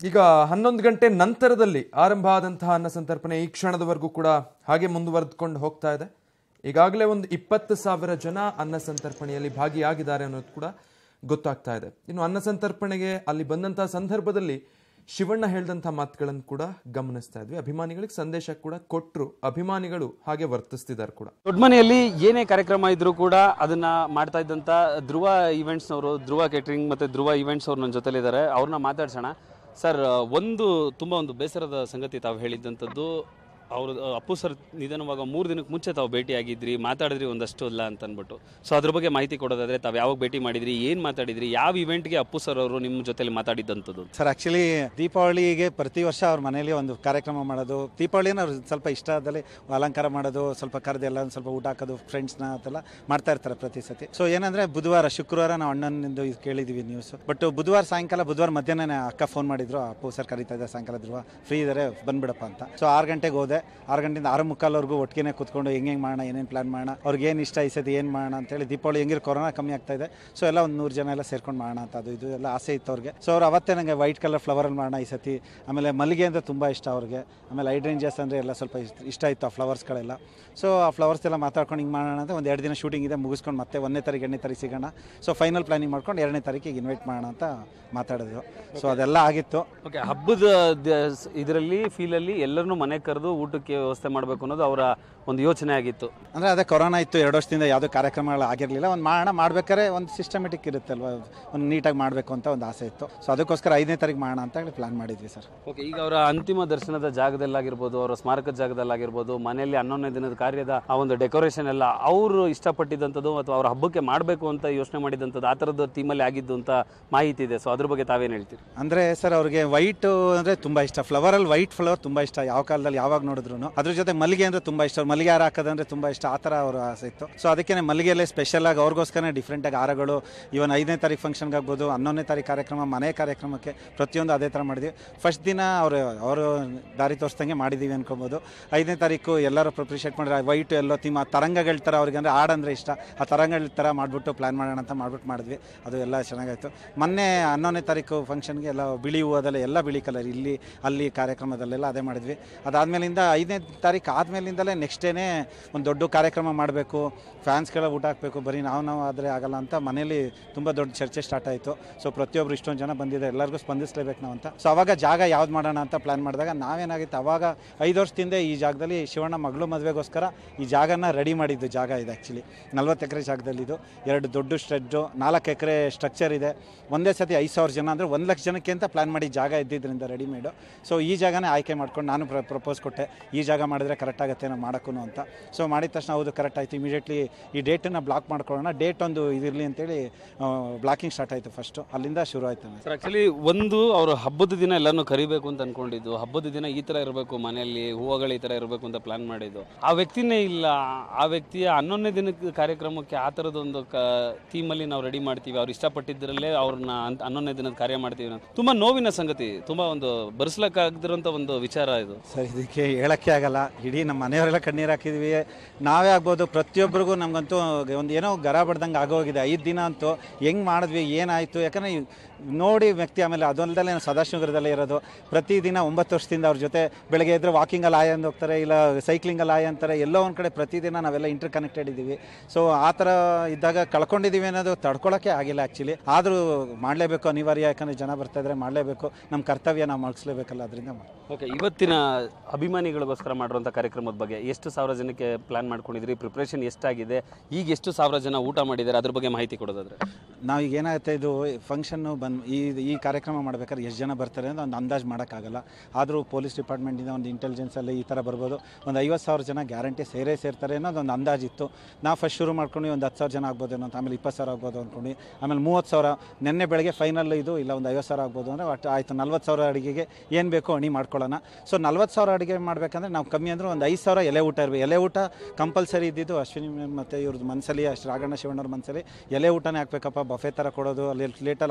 ಈಗ ಹನ್ನೊಂದು ಗಂಟೆ ನಂತರದಲ್ಲಿ ಆರಂಭ ಆದಂತಹ ಅನ್ನ ಸಂತರ್ಪಣೆ ಈ ಕ್ಷಣದವರೆಗೂ ಕೂಡ ಹಾಗೆ ಮುಂದುವರೆದುಕೊಂಡು ಹೋಗ್ತಾ ಇದೆ ಈಗಾಗಲೇ ಒಂದು ಇಪ್ಪತ್ತು ಸಾವಿರ ಜನ ಅನ್ನ ಸಂತರ್ಪಣೆಯಲ್ಲಿ ಭಾಗಿಯಾಗಿದ್ದಾರೆ ಅನ್ನೋದು ಕೂಡ ಗೊತ್ತಾಗ್ತಾ ಇದೆ ಇನ್ನು ಅನ್ನ ಸಂತರ್ಪಣೆಗೆ ಅಲ್ಲಿ ಬಂದಂತಹ ಸಂದರ್ಭದಲ್ಲಿ ಶಿವಣ್ಣ ಹೇಳಿದಂತಹ ಮಾತುಗಳನ್ನು ಕೂಡ ಗಮನಿಸ್ತಾ ಇದ್ವಿ ಅಭಿಮಾನಿಗಳಿಗೆ ಸಂದೇಶ ಕೂಡ ಕೊಟ್ಟರು ಅಭಿಮಾನಿಗಳು ಹಾಗೆ ವರ್ತಿಸ್ತಿದ್ದಾರೆ ಕೂಡ ದೊಡ್ಡ ಮನೆಯಲ್ಲಿ ಏನೇ ಕಾರ್ಯಕ್ರಮ ಇದ್ರೂ ಕೂಡ ಅದನ್ನ ಮಾಡ್ತಾ ಇದ್ದಂತ ಧ್ರುವ ಈವೆಂಟ್ಸ್ ಅವರು ಧ್ರುವ ಕೇಟರಿಂಗ್ ಮತ್ತೆ ಧ್ರುವ ಈವೆಂಟ್ಸ್ ಅವ್ರು ನನ್ನ ಜೊತೆಲಿದ್ದಾರೆ ಅವ್ರನ್ನ ಮಾತಾಡ್ಸೋಣ ಸರ್ ಒಂದು ತುಂಬಾ ಒಂದು ಬೇಸರದ ಸಂಗತಿ ತಾವು ಹೇಳಿದ್ದಂಥದ್ದು ಅವರು ಅಪ್ಪು ಸರ್ ನಿಧನವಾಗ ಮೂರು ದಿನಕ್ಕೆ ಮುಂಚೆ ತಾವು ಭೇಟಿಯಾಗಿದ್ರಿ ಮಾತಾಡಿದ್ರಿ ಒಂದಷ್ಟು ಇಲ್ಲ ಅಂತ ಅಂದ್ಬಿಟ್ಟು ಸೊ ಅದ್ರ ಬಗ್ಗೆ ಮಾಹಿತಿ ಕೊಡೋದಾದ್ರೆ ತಾವು ಯಾವಾಗ ಭೇಟಿ ಮಾಡಿದ್ರಿ ಏನು ಮಾತಾಡಿದ್ರಿ ಯಾವ ಇವೆಂಟ್ಗೆ ಅಪ್ಪು ಸರ್ ಅವರು ನಿಮ್ಮ ಜೊತೆಲಿ ಮಾತಾಡಿದ್ದಂಥದ್ದು ಸರ್ ಆ್ಯಕ್ಚುಲಿ ದೀಪಾವಳಿಗೆ ಪ್ರತಿ ವರ್ಷ ಅವ್ರ ಮನೇಲಿ ಒಂದು ಕಾರ್ಯಕ್ರಮ ಮಾಡೋದು ದೀಪಾವಳಿನ ಅವ್ರು ಸ್ವಲ್ಪ ಇಷ್ಟದಲ್ಲಿ ಅಲಂಕಾರ ಮಾಡೋದು ಸ್ವಲ್ಪ ಕರೆದೆಲ್ಲ ಒಂದು ಸ್ವಲ್ಪ ಊಟ ಹಾಕೋದು ಫ್ರೆಂಡ್ಸ್ನ ಅಂತೆಲ್ಲ ಮಾಡ್ತಾ ಇರ್ತಾರೆ ಪ್ರತಿ ಸತಿ ಸೊ ಏನಂದ್ರೆ ಬುಧವಾರ ಶುಕ್ರವಾರ ನಾವು ಅಣ್ಣನಿಂದ ಇದು ಕೇಳಿದ್ವಿ ನ್ಯೂಸ್ ಬಟ್ ಬುಧವಾರ ಸಾಯಂಕಾಲ ಬುಧವಾರ ಮಧ್ಯಾಹ್ನ ಅಕ್ಕ ಫೋನ್ ಮಾಡಿದ್ರು ಅಪ್ಪು ಸರ್ ಕರೀತಾ ಇದ್ದಾರೆ ಸಾಯಂಕಾಲ ಧ್ರುವ ಫ್ರೀ ಇದ್ದಾರೆ ಬಂದ್ಬಿಡಪ್ಪ ಅಂತ ಸೊ ಆರು ಗಂಟೆಗೆ ಹೋದೆ ಆರು ಗಂಟೆಯಿಂದ ಆರು ಮುಕ್ಕಾಲ್ವರೆಗೂ ಒಟ್ಟಿಗೆ ಕೂತ್ಕೊಂಡು ಹೆಂಗೆ ಹೆಂಗೆ ಮಾಡೋಣ ಏನೇನು ಪ್ಲಾನ್ ಮಾಡೋಣ ಅವ್ರಿಗೆ ಏನು ಇಷ್ಟ ಇಸತಿ ಏನು ಮಾಡೋಣ ಅಂತೇಳಿ ದೀಪಾವಳಿ ಹೆಂಗಿರೋ ಕೊರೋನಾ ಕಮ್ಮಿ ಆಗ್ತಾ ಇದೆ ಸೊ ಎಲ್ಲ ಒಂದು ನೂರು ಜನ ಎಲ್ಲ ಸೇರ್ಕೊಂಡು ಮಾಡೋಣ ಅಂತ ಅದು ಇದು ಎಲ್ಲ ಆಸೆ ಇತ್ತು ಅವ್ರಿಗೆ ಸೊ ಅವ್ರು ಅವತ್ತೇ ನನಗೆ ವೈಟ್ ಕಲರ್ ಫ್ಲವರಲ್ಲಿ ಮಾಡೋಣ ಈ ಸತಿ ಆಮೇಲೆ ಮಲ್ಲಿಗೆ ಅಂದರೆ ತುಂಬ ಇಷ್ಟ ಅವ್ರಿಗೆ ಆಮೇಲೆ ಹೈಡ್ರೇಂಜಸ್ ಅಂದರೆ ಎಲ್ಲ ಸ್ವಲ್ಪ ಇಷ್ಟ- ಇಷ್ಟ ಇತ್ತು ಆ ಫ್ಲವರ್ಸ್ಗಳೆಲ್ಲ ಸೊ ಆ ಫ್ಲವರ್ಸ್ ಎಲ್ಲ ಮಾತಾಡ್ಕೊಂಡು ಹಿಂಗೆ ಮಾಡೋಣ ಅಂತ ಒಂದು ಎರಡು ದಿನ ಶೂಟಿಂಗ್ ಇದೆ ಮುಗಿಸ್ಕೊಂಡು ಮತ್ತೆ ಒಂದನೇ ತಾರೀಕು ಎರಡನೇ ತಾರೀಕು ಸಿಗೋಣ ಸೊ ಫೈನಲ್ ಪ್ಲಾನಿಂಗ್ ಮಾಡ್ಕೊಂಡು ಎರಡನೇ ತಾರೀಕಿಗೆ ಇನ್ವೈಟ್ ಮಾಡೋಣ ಅಂತ ಮಾತಾಡಿದ್ರು ಸೊ ಅದೆಲ್ಲ ಆಗಿತ್ತು ಓಕೆ ಹಬ್ಬದ ಇದರಲ್ಲಿ ಫೀಲಲ್ಲಿ ಎಲ್ಲರನ್ನೂ ಮನೆಗೆ ಕರೆದು ಊಟಕ್ಕೆ ವ್ಯವಸ್ಥೆ ಮಾಡಬೇಕು ಅನ್ನೋದು ಅವರ ಒಂದು ಯೋಚನೆ ಆಗಿತ್ತು ಅಂದರೆ ಅದೇ ಕೊರೋನಾ ಇತ್ತು ಎರಡು ವರ್ಷದಿಂದ ಯಾವುದೋ ಕಾರ್ಯಕ್ರಮಗಳು ಆಗಿರಲಿಲ್ಲ ಒಂದು ಮಾಡೋಣ ಮಾಡ್ಬೇಕಾದ್ರೆ ಒಂದು ಸಿಸ್ಟಮೆಟಿಕ್ ಇರುತ್ತಲ್ವ ಒಂದು ನೀಟಾಗಿ ಮಾಡಬೇಕು ಅಂತ ಒಂದು ಆಸೆ ಇತ್ತು ಸೊ ಅದಕ್ಕೋಸ್ಕರ ಐದನೇ ತಾರೀಕು ಮಾಡೋಣ ಅಂತ ಹೇಳಿ ಪ್ಲಾನ್ ಮಾಡಿದ್ವಿ ಸರ್ ಓಕೆ ಈಗ ಅವರ ಅಂತಿಮ ದರ್ಶನದ ಜಾಗದಲ್ಲಾಗಿರ್ಬೋದು ಅವರ ಸ್ಮಾರಕದ ಜಾಗದಲ್ಲಾಗಿರ್ಬೋದು ಮನೆಯಲ್ಲಿ ಹನ್ನೊಂದನೇ ದಿನದ ಕಾರ್ಯದ ಆ ಒಂದು ಡೆಕೋರೇಷನ್ ಎಲ್ಲ ಅವರು ಇಷ್ಟಪಟ್ಟಿದ್ದಂಥದ್ದು ಅಥವಾ ಅವ್ರ ಹಬ್ಬಕ್ಕೆ ಮಾಡಬೇಕು ಅಂತ ಯೋಚನೆ ಮಾಡಿದಂಥದ್ದು ಆ ಥರದ ಥೀಮಲ್ಲಿ ಆಗಿದ್ದು ಅಂತ ಮಾಹಿತಿ ಇದೆ ಸೊ ಅದ್ರ ಬಗ್ಗೆ ತಾವೇನು ಹೇಳ್ತೀರಿ ಅಂದರೆ ಸರ್ ಅವ್ರಿಗೆ ವೈಟ್ ಅಂದರೆ ತುಂಬ ಇಷ್ಟ ಫ್ಲವರಲ್ಲಿ ವೈಟ್ ಫ್ಲವರ್ ತುಂಬ ಇಷ್ಟ ಯಾವ ಕಾಲದಲ್ಲಿ ಯಾವಾಗ ನೋಡಿದ್ರು ಅದ್ರ ಜೊತೆ ಮಲ್ಲಿಗೆ ಅಂದರೆ ತುಂಬ ಇಷ್ಟ ಅವ್ರು ಮಲ್ಲಿಗೆ ಹಾರ ಹಾಕೋದಂದ್ರೆ ತುಂಬ ಇಷ್ಟ ಆ ಥರ ಅವ್ರ ಆಸೆ ಇತ್ತು ಸೊ ಅದಕ್ಕೆ ಮಲ್ಲಿಗೆಯಲ್ಲೇ ಸ್ಪೆಷಲ್ ಆಗಿ ಅವ್ರಿಗೋಸ್ಕರ ಡಿಫ್ರೆಂಟಾಗಿ ಹಾರಗಳು ಇವನ್ ಐದನೇ ತಾರೀಕು ಫಂಕ್ಷನ್ಗೆ ಆಗ್ಬೋದು ಹನ್ನೊಂದನೇ ತಾರೀಕು ಕಾರ್ಯಕ್ರಮ ಮನೆ ಕಾರ್ಯಕ್ರಮಕ್ಕೆ ಪ್ರತಿಯೊಂದು ಅದೇ ಥರ ಮಾಡಿದ್ವಿ ಫಸ್ಟ್ ದಿನ ಅವರು ಅವರು ದಾರಿ ತೋರಿಸ್ದಂಗೆ ಮಾಡಿದ್ದೀವಿ ಅನ್ಕೊಬೋದು ಐದನೇ ತಾರೀಕು ಎಲ್ಲರೂ ಅಪ್ರಿಷಿಯೇಟ್ ಮಾಡಿದ್ರೆ ವೈಟ್ ಎಲ್ಲೋ ಥೀಮ್ ಆ ತರಂಗಗಳ ಥರ ಅವ್ರಿಗೆ ಅಂದರೆ ಹಾಡಂದ್ರೆ ಇಷ್ಟ ಆ ತರಂಗಗಳ ಥರ ಮಾಡಿಬಿಟ್ಟು ಪ್ಲ್ಯಾನ್ ಮಾಡೋಣ ಅಂತ ಮಾಡ್ಬಿಟ್ಟು ಮಾಡಿದ್ವಿ ಅದು ಎಲ್ಲ ಚೆನ್ನಾಗಾಯಿತು ಮೊನ್ನೆ ಹನ್ನೊಂದನೇ ತಾರೀಕು ಫಂಕ್ಷನ್ಗೆ ಎಲ್ಲ ಬಿಳಿ ಹೂವದಲ್ಲ ಎಲ್ಲ ಬಿಳಿ ಕಲರ್ ಇಲ್ಲಿ ಅಲ್ಲಿ ಕಾರ್ಯಕ್ರಮದಲ್ಲೆಲ್ಲ ಅದೇ ಮಾಡಿದ್ವಿ ಅದಾದಮೇಲಿಂದ ಐದನೇ ತಾರೀಕು ಆದಮೇಲಿಂದಲೇ ನೆಕ್ಸ್ಟ್ ಡೇನೇ ಒಂದು ದೊಡ್ಡ ಕಾರ್ಯಕ್ರಮ ಮಾಡಬೇಕು ಫ್ಯಾನ್ಸ್ಗೆಲ್ಲ ಊಟ ಹಾಕಬೇಕು ಬರೀ ನಾವು ನಾವು ಆದರೆ ಆಗಲ್ಲ ಅಂತ ಮನೇಲಿ ತುಂಬ ದೊಡ್ಡ ಚರ್ಚೆ ಸ್ಟಾರ್ಟ್ ಆಯಿತು ಸೊ ಪ್ರತಿಯೊಬ್ಬರು ಇಷ್ಟೊಂದು ಜನ ಬಂದಿದೆ ಎಲ್ಲರಿಗೂ ಸ್ಪಂದಿಸಲೇಬೇಕು ನಾವು ಅಂತ ಸೊ ಅವಾಗ ಜಾಗ ಯಾವ್ದು ಮಾಡೋಣ ಅಂತ ಪ್ಲ್ಯಾನ್ ಮಾಡಿದಾಗ ನಾವೇನಾಗಿತ್ತು ಅವಾಗ ಐದು ವರ್ಷದಿಂದ ಈ ಜಾಗದಲ್ಲಿ ಶಿವಣ್ಣ ಮಗಳು ಮದುವೆಗೋಸ್ಕರ ಈ ಜಾಗನ ರೆಡಿ ಮಾಡಿದ್ದು ಜಾಗ ಇದೆ ಆ್ಯಕ್ಚುಲಿ ನಲ್ವತ್ತು ಎಕರೆ ಜಾಗದಲ್ಲಿದ್ದು ಎರಡು ದೊಡ್ಡ ಸ್ಟೆಡ್ಡು ನಾಲ್ಕು ಎಕರೆ ಸ್ಟ್ರಕ್ಚರ್ ಇದೆ ಒಂದೇ ಸತಿ ಐದು ಸಾವಿರ ಜನ ಅಂದರೆ ಒಂದು ಲಕ್ಷ ಜನಕ್ಕೆ ಅಂತ ಪ್ಲ್ಯಾನ್ ಮಾಡಿ ಜಾಗ ಇದ್ದಿದ್ದರಿಂದ ರೆಡಿಮೇಡು ಸೊ ಈ ಜಾಗನೇ ಆಯ್ಕೆ ಮಾಡ್ಕೊಂಡು ನಾನು ಪ್ರ ಪ್ರಪೋಸ್ ಕೊಟ್ಟೆ ಈ ಜಾಗ ಮಾಡಿದ್ರೆ ಕರೆಕ್ಟ್ ಆಗುತ್ತೆ ನಾವು ಮಾಡೋಕ್ಕೂ ಅಂತ ಸೊ ಮಾಡಿದ ತಕ್ಷಣ ಹೌದು ಕರೆಕ್ಟ್ ಆಯಿತು ಇಮಿಡಿಯೇಟ್ಲಿ ಈ ಡೇಟನ್ನು ಬ್ಲಾಕ್ ಮಾಡ್ಕೊಳ್ಳೋಣ ಡೇಟ್ ಒಂದು ಇದಿರಲಿ ಅಂತೇಳಿ ಬ್ಲಾಕಿಂಗ್ ಸ್ಟಾರ್ಟ್ ಆಯಿತು ಫಸ್ಟು ಅಲ್ಲಿಂದ ಶುರು ಆಯಿತು ಸರ್ ಆ್ಯಕ್ಚುಲಿ ಒಂದು ಅವರು ಹಬ್ಬದ ದಿನ ಎಲ್ಲರನ್ನೂ ಕರಿಬೇಕು ಅಂತ ಅನ್ಕೊಂಡಿದ್ದು ಹಬ್ಬದ ದಿನ ಈ ಥರ ಇರಬೇಕು ಮನೆಯಲ್ಲಿ ಹೂವುಗಳು ಈ ಥರ ಇರಬೇಕು ಅಂತ ಪ್ಲಾನ್ ಮಾಡಿದ್ದು ಆ ವ್ಯಕ್ತಿನೇ ಇಲ್ಲ ಆ ವ್ಯಕ್ತಿಯ ಹನ್ನೊಂದನೇ ದಿನಕ್ಕೆ ಕಾರ್ಯಕ್ರಮಕ್ಕೆ ಆ ಥರದೊಂದು ಕ ಥೀಮಲ್ಲಿ ನಾವು ರೆಡಿ ಮಾಡ್ತೀವಿ ಅವ್ರು ಇಷ್ಟಪಟ್ಟಿದ್ದರಲ್ಲೇ ಅವ್ರನ್ನ ಅಂತ ಹನ್ನೊಂದನೇ ದಿನದ ಕಾರ್ಯ ಮಾಡ್ತೀವಿ ಅಂತ ತುಂಬ ನೋವಿನ ಸಂಗತಿ ತುಂಬ ಒಂದು ಭರಿಸ್ಲಕ್ಕಾಗದಿರೋಂಥ ಒಂದು ವಿಚಾರ ಇದು ಸರ್ ಇದಕ್ಕೆ ಹೇಳೋಕ್ಕೆ ಆಗಲ್ಲ ಇಡೀ ನಮ್ಮ ಮನೆಯವರೆಲ್ಲ ಕಣ್ಣೀರು ಹಾಕಿದ್ವಿ ನಾವೇ ಆಗ್ಬೋದು ಪ್ರತಿಯೊಬ್ಬರಿಗೂ ನಮಗಂತೂ ಒಂದು ಏನೋ ಗರ ಬಡ್ದಂಗೆ ಆಗೋಗಿದೆ ಐದು ದಿನ ಅಂತೂ ಹೆಂಗೆ ಮಾಡಿದ್ವಿ ಏನಾಯಿತು ಯಾಕಂದರೆ ಈ ನೋಡಿ ವ್ಯಕ್ತಿ ಆಮೇಲೆ ಅದೊಂದಲ್ಲೇ ಸದಾಶಿವನಗರದಲ್ಲೇ ಇರೋದು ಪ್ರತಿದಿನ ಒಂಬತ್ತು ವರ್ಷದಿಂದ ಅವ್ರ ಜೊತೆ ಬೆಳಗ್ಗೆ ಎದ್ರೆ ವಾಕಿಂಗಲ್ಲಿ ಆಯ ಅಂತ ಹೋಗ್ತಾರೆ ಇಲ್ಲ ಸೈಕ್ಲಿಂಗಲ್ಲಿ ಆಯ ಅಂತಾರೆ ಎಲ್ಲೋ ಒಂದು ಕಡೆ ಪ್ರತಿದಿನ ನಾವೆಲ್ಲ ಇಂಟರ್ ಕನೆಕ್ಟೆಡ್ ಇದ್ದೀವಿ ಸೊ ಆ ಥರ ಇದ್ದಾಗ ಕಳ್ಕೊಂಡಿದ್ದೀವಿ ಅನ್ನೋದು ತಡ್ಕೊಳ್ಳೋಕ್ಕೆ ಆಗಿಲ್ಲ ಆ್ಯಕ್ಚುಲಿ ಆದರೂ ಮಾಡಲೇಬೇಕು ಅನಿವಾರ್ಯ ಯಾಕಂದರೆ ಜನ ಬರ್ತಾ ಇದ್ರೆ ಮಾಡಲೇಬೇಕು ನಮ್ಮ ಕರ್ತವ್ಯ ನಾವು ಮುಗಿಸ್ಲೇಬೇಕಲ್ಲ ಅದರಿಂದ ಓಕೆ ಇವತ್ತಿನ ಅಭಿಮಾನಿಗಳಿಗೋಸ್ಕರ ಮಾಡಿರುವಂಥ ಕಾರ್ಯಕ್ರಮದ ಬಗ್ಗೆ ಎಷ್ಟು ಸಾವಿರ ಜನಕ್ಕೆ ಪ್ಲಾನ್ ಮಾಡ್ಕೊಂಡಿದ್ರಿ ಪ್ರಿಪ್ರೇಷನ್ ಎಷ್ಟಾಗಿದೆ ಈಗ ಎಷ್ಟು ಸಾವಿರ ಜನ ಊಟ ಮಾಡಿದ್ದಾರೆ ಅದ್ರ ಬಗ್ಗೆ ಮಾಹಿತಿ ಕೊಡೋದಾದ್ರೆ ನಾವು ಈಗ ಏನಾಗುತ್ತೆ ಇದು ಫಂಕ್ಷನ್ನು ಬಂದು ಈ ಈ ಕಾರ್ಯಕ್ರಮ ಮಾಡ್ಬೇಕಾದ್ರೆ ಎಷ್ಟು ಜನ ಬರ್ತಾರೆ ಅಂತ ಒಂದು ಅಂದಾಜು ಮಾಡೋಕ್ಕಾಗಲ್ಲ ಆದರೂ ಪೊಲೀಸ್ ಡಿಪಾರ್ಟ್ಮೆಂಟಿಂದ ಒಂದು ಇಂಟೆಲಿಜೆನ್ಸಲ್ಲಿ ಈ ಥರ ಬರ್ಬೋದು ಒಂದು ಐವತ್ತು ಸಾವಿರ ಜನ ಗ್ಯಾರಂಟಿ ಸೇರೇ ಸೇರ್ತಾರೆ ಅನ್ನೋದು ಒಂದು ಅಂದಾಜಿತ್ತು ನಾವು ಫಸ್ಟ್ ಶುರು ಮಾಡ್ಕೊಂಡು ಒಂದು ಹತ್ತು ಸಾವಿರ ಜನ ಆಗ್ಬೋದು ಅಂತ ಆಮೇಲೆ ಇಪ್ಪತ್ತು ಸಾವಿರ ಆಗ್ಬೋದು ಅಂದ್ಕೊಂಡು ಆಮೇಲೆ ಮೂವತ್ತು ಸಾವಿರ ನಿನ್ನೆ ಬೆಳಗ್ಗೆ ಫೈನಲ್ ಇದು ಇಲ್ಲ ಒಂದು ಐವತ್ತು ಸಾವಿರ ಆಗ್ಬೋದು ಅಂದರೆ ಒಟ್ಟು ಆಯಿತು ನಲ್ವತ್ತು ಸಾವಿರ ಅಡುಗೆಗೆ ಏನು ಬೇಕೋ ಅಣಿ ಮಾಡ್ಕೊಳ್ಳೋಣ ಸೊ ನಲ್ವತ್ತು ಸಾವಿರ ಅಡುಗೆ ಮಾಡಬೇಕಂದ್ರೆ ನಾವು ಕಮ್ಮಿ ಅಂದರೆ ಒಂದು ಐದು ಸಾವಿರ ಎಲೆ ಊಟ ಇರಬೇಕು ಎಲೆ ಊಟ ಕಂಪಲ್ಸರಿ ಇದ್ದಿದ್ದು ಅಶ್ವಿನಿ ಮತ್ತು ಇವ್ರದ್ದು ಮನಸ್ಸಲ್ಲಿ ಅಷ್ಟು ರಾಘಣ್ಣ ಶಿವಣ್ಣವ್ರ ಮನಸ್ಸಲ್ಲಿ ಎಲೆ ಊಟನೇ ಹಾಕ್ಬೇಕಪ್ಪ ಬಫೆ ಥರ ಕೊಡೋದು ಅಲ್ಲಿ ಲೇಟಲ್ಲಿ ಹಾಕೊಳ್ಳೋದು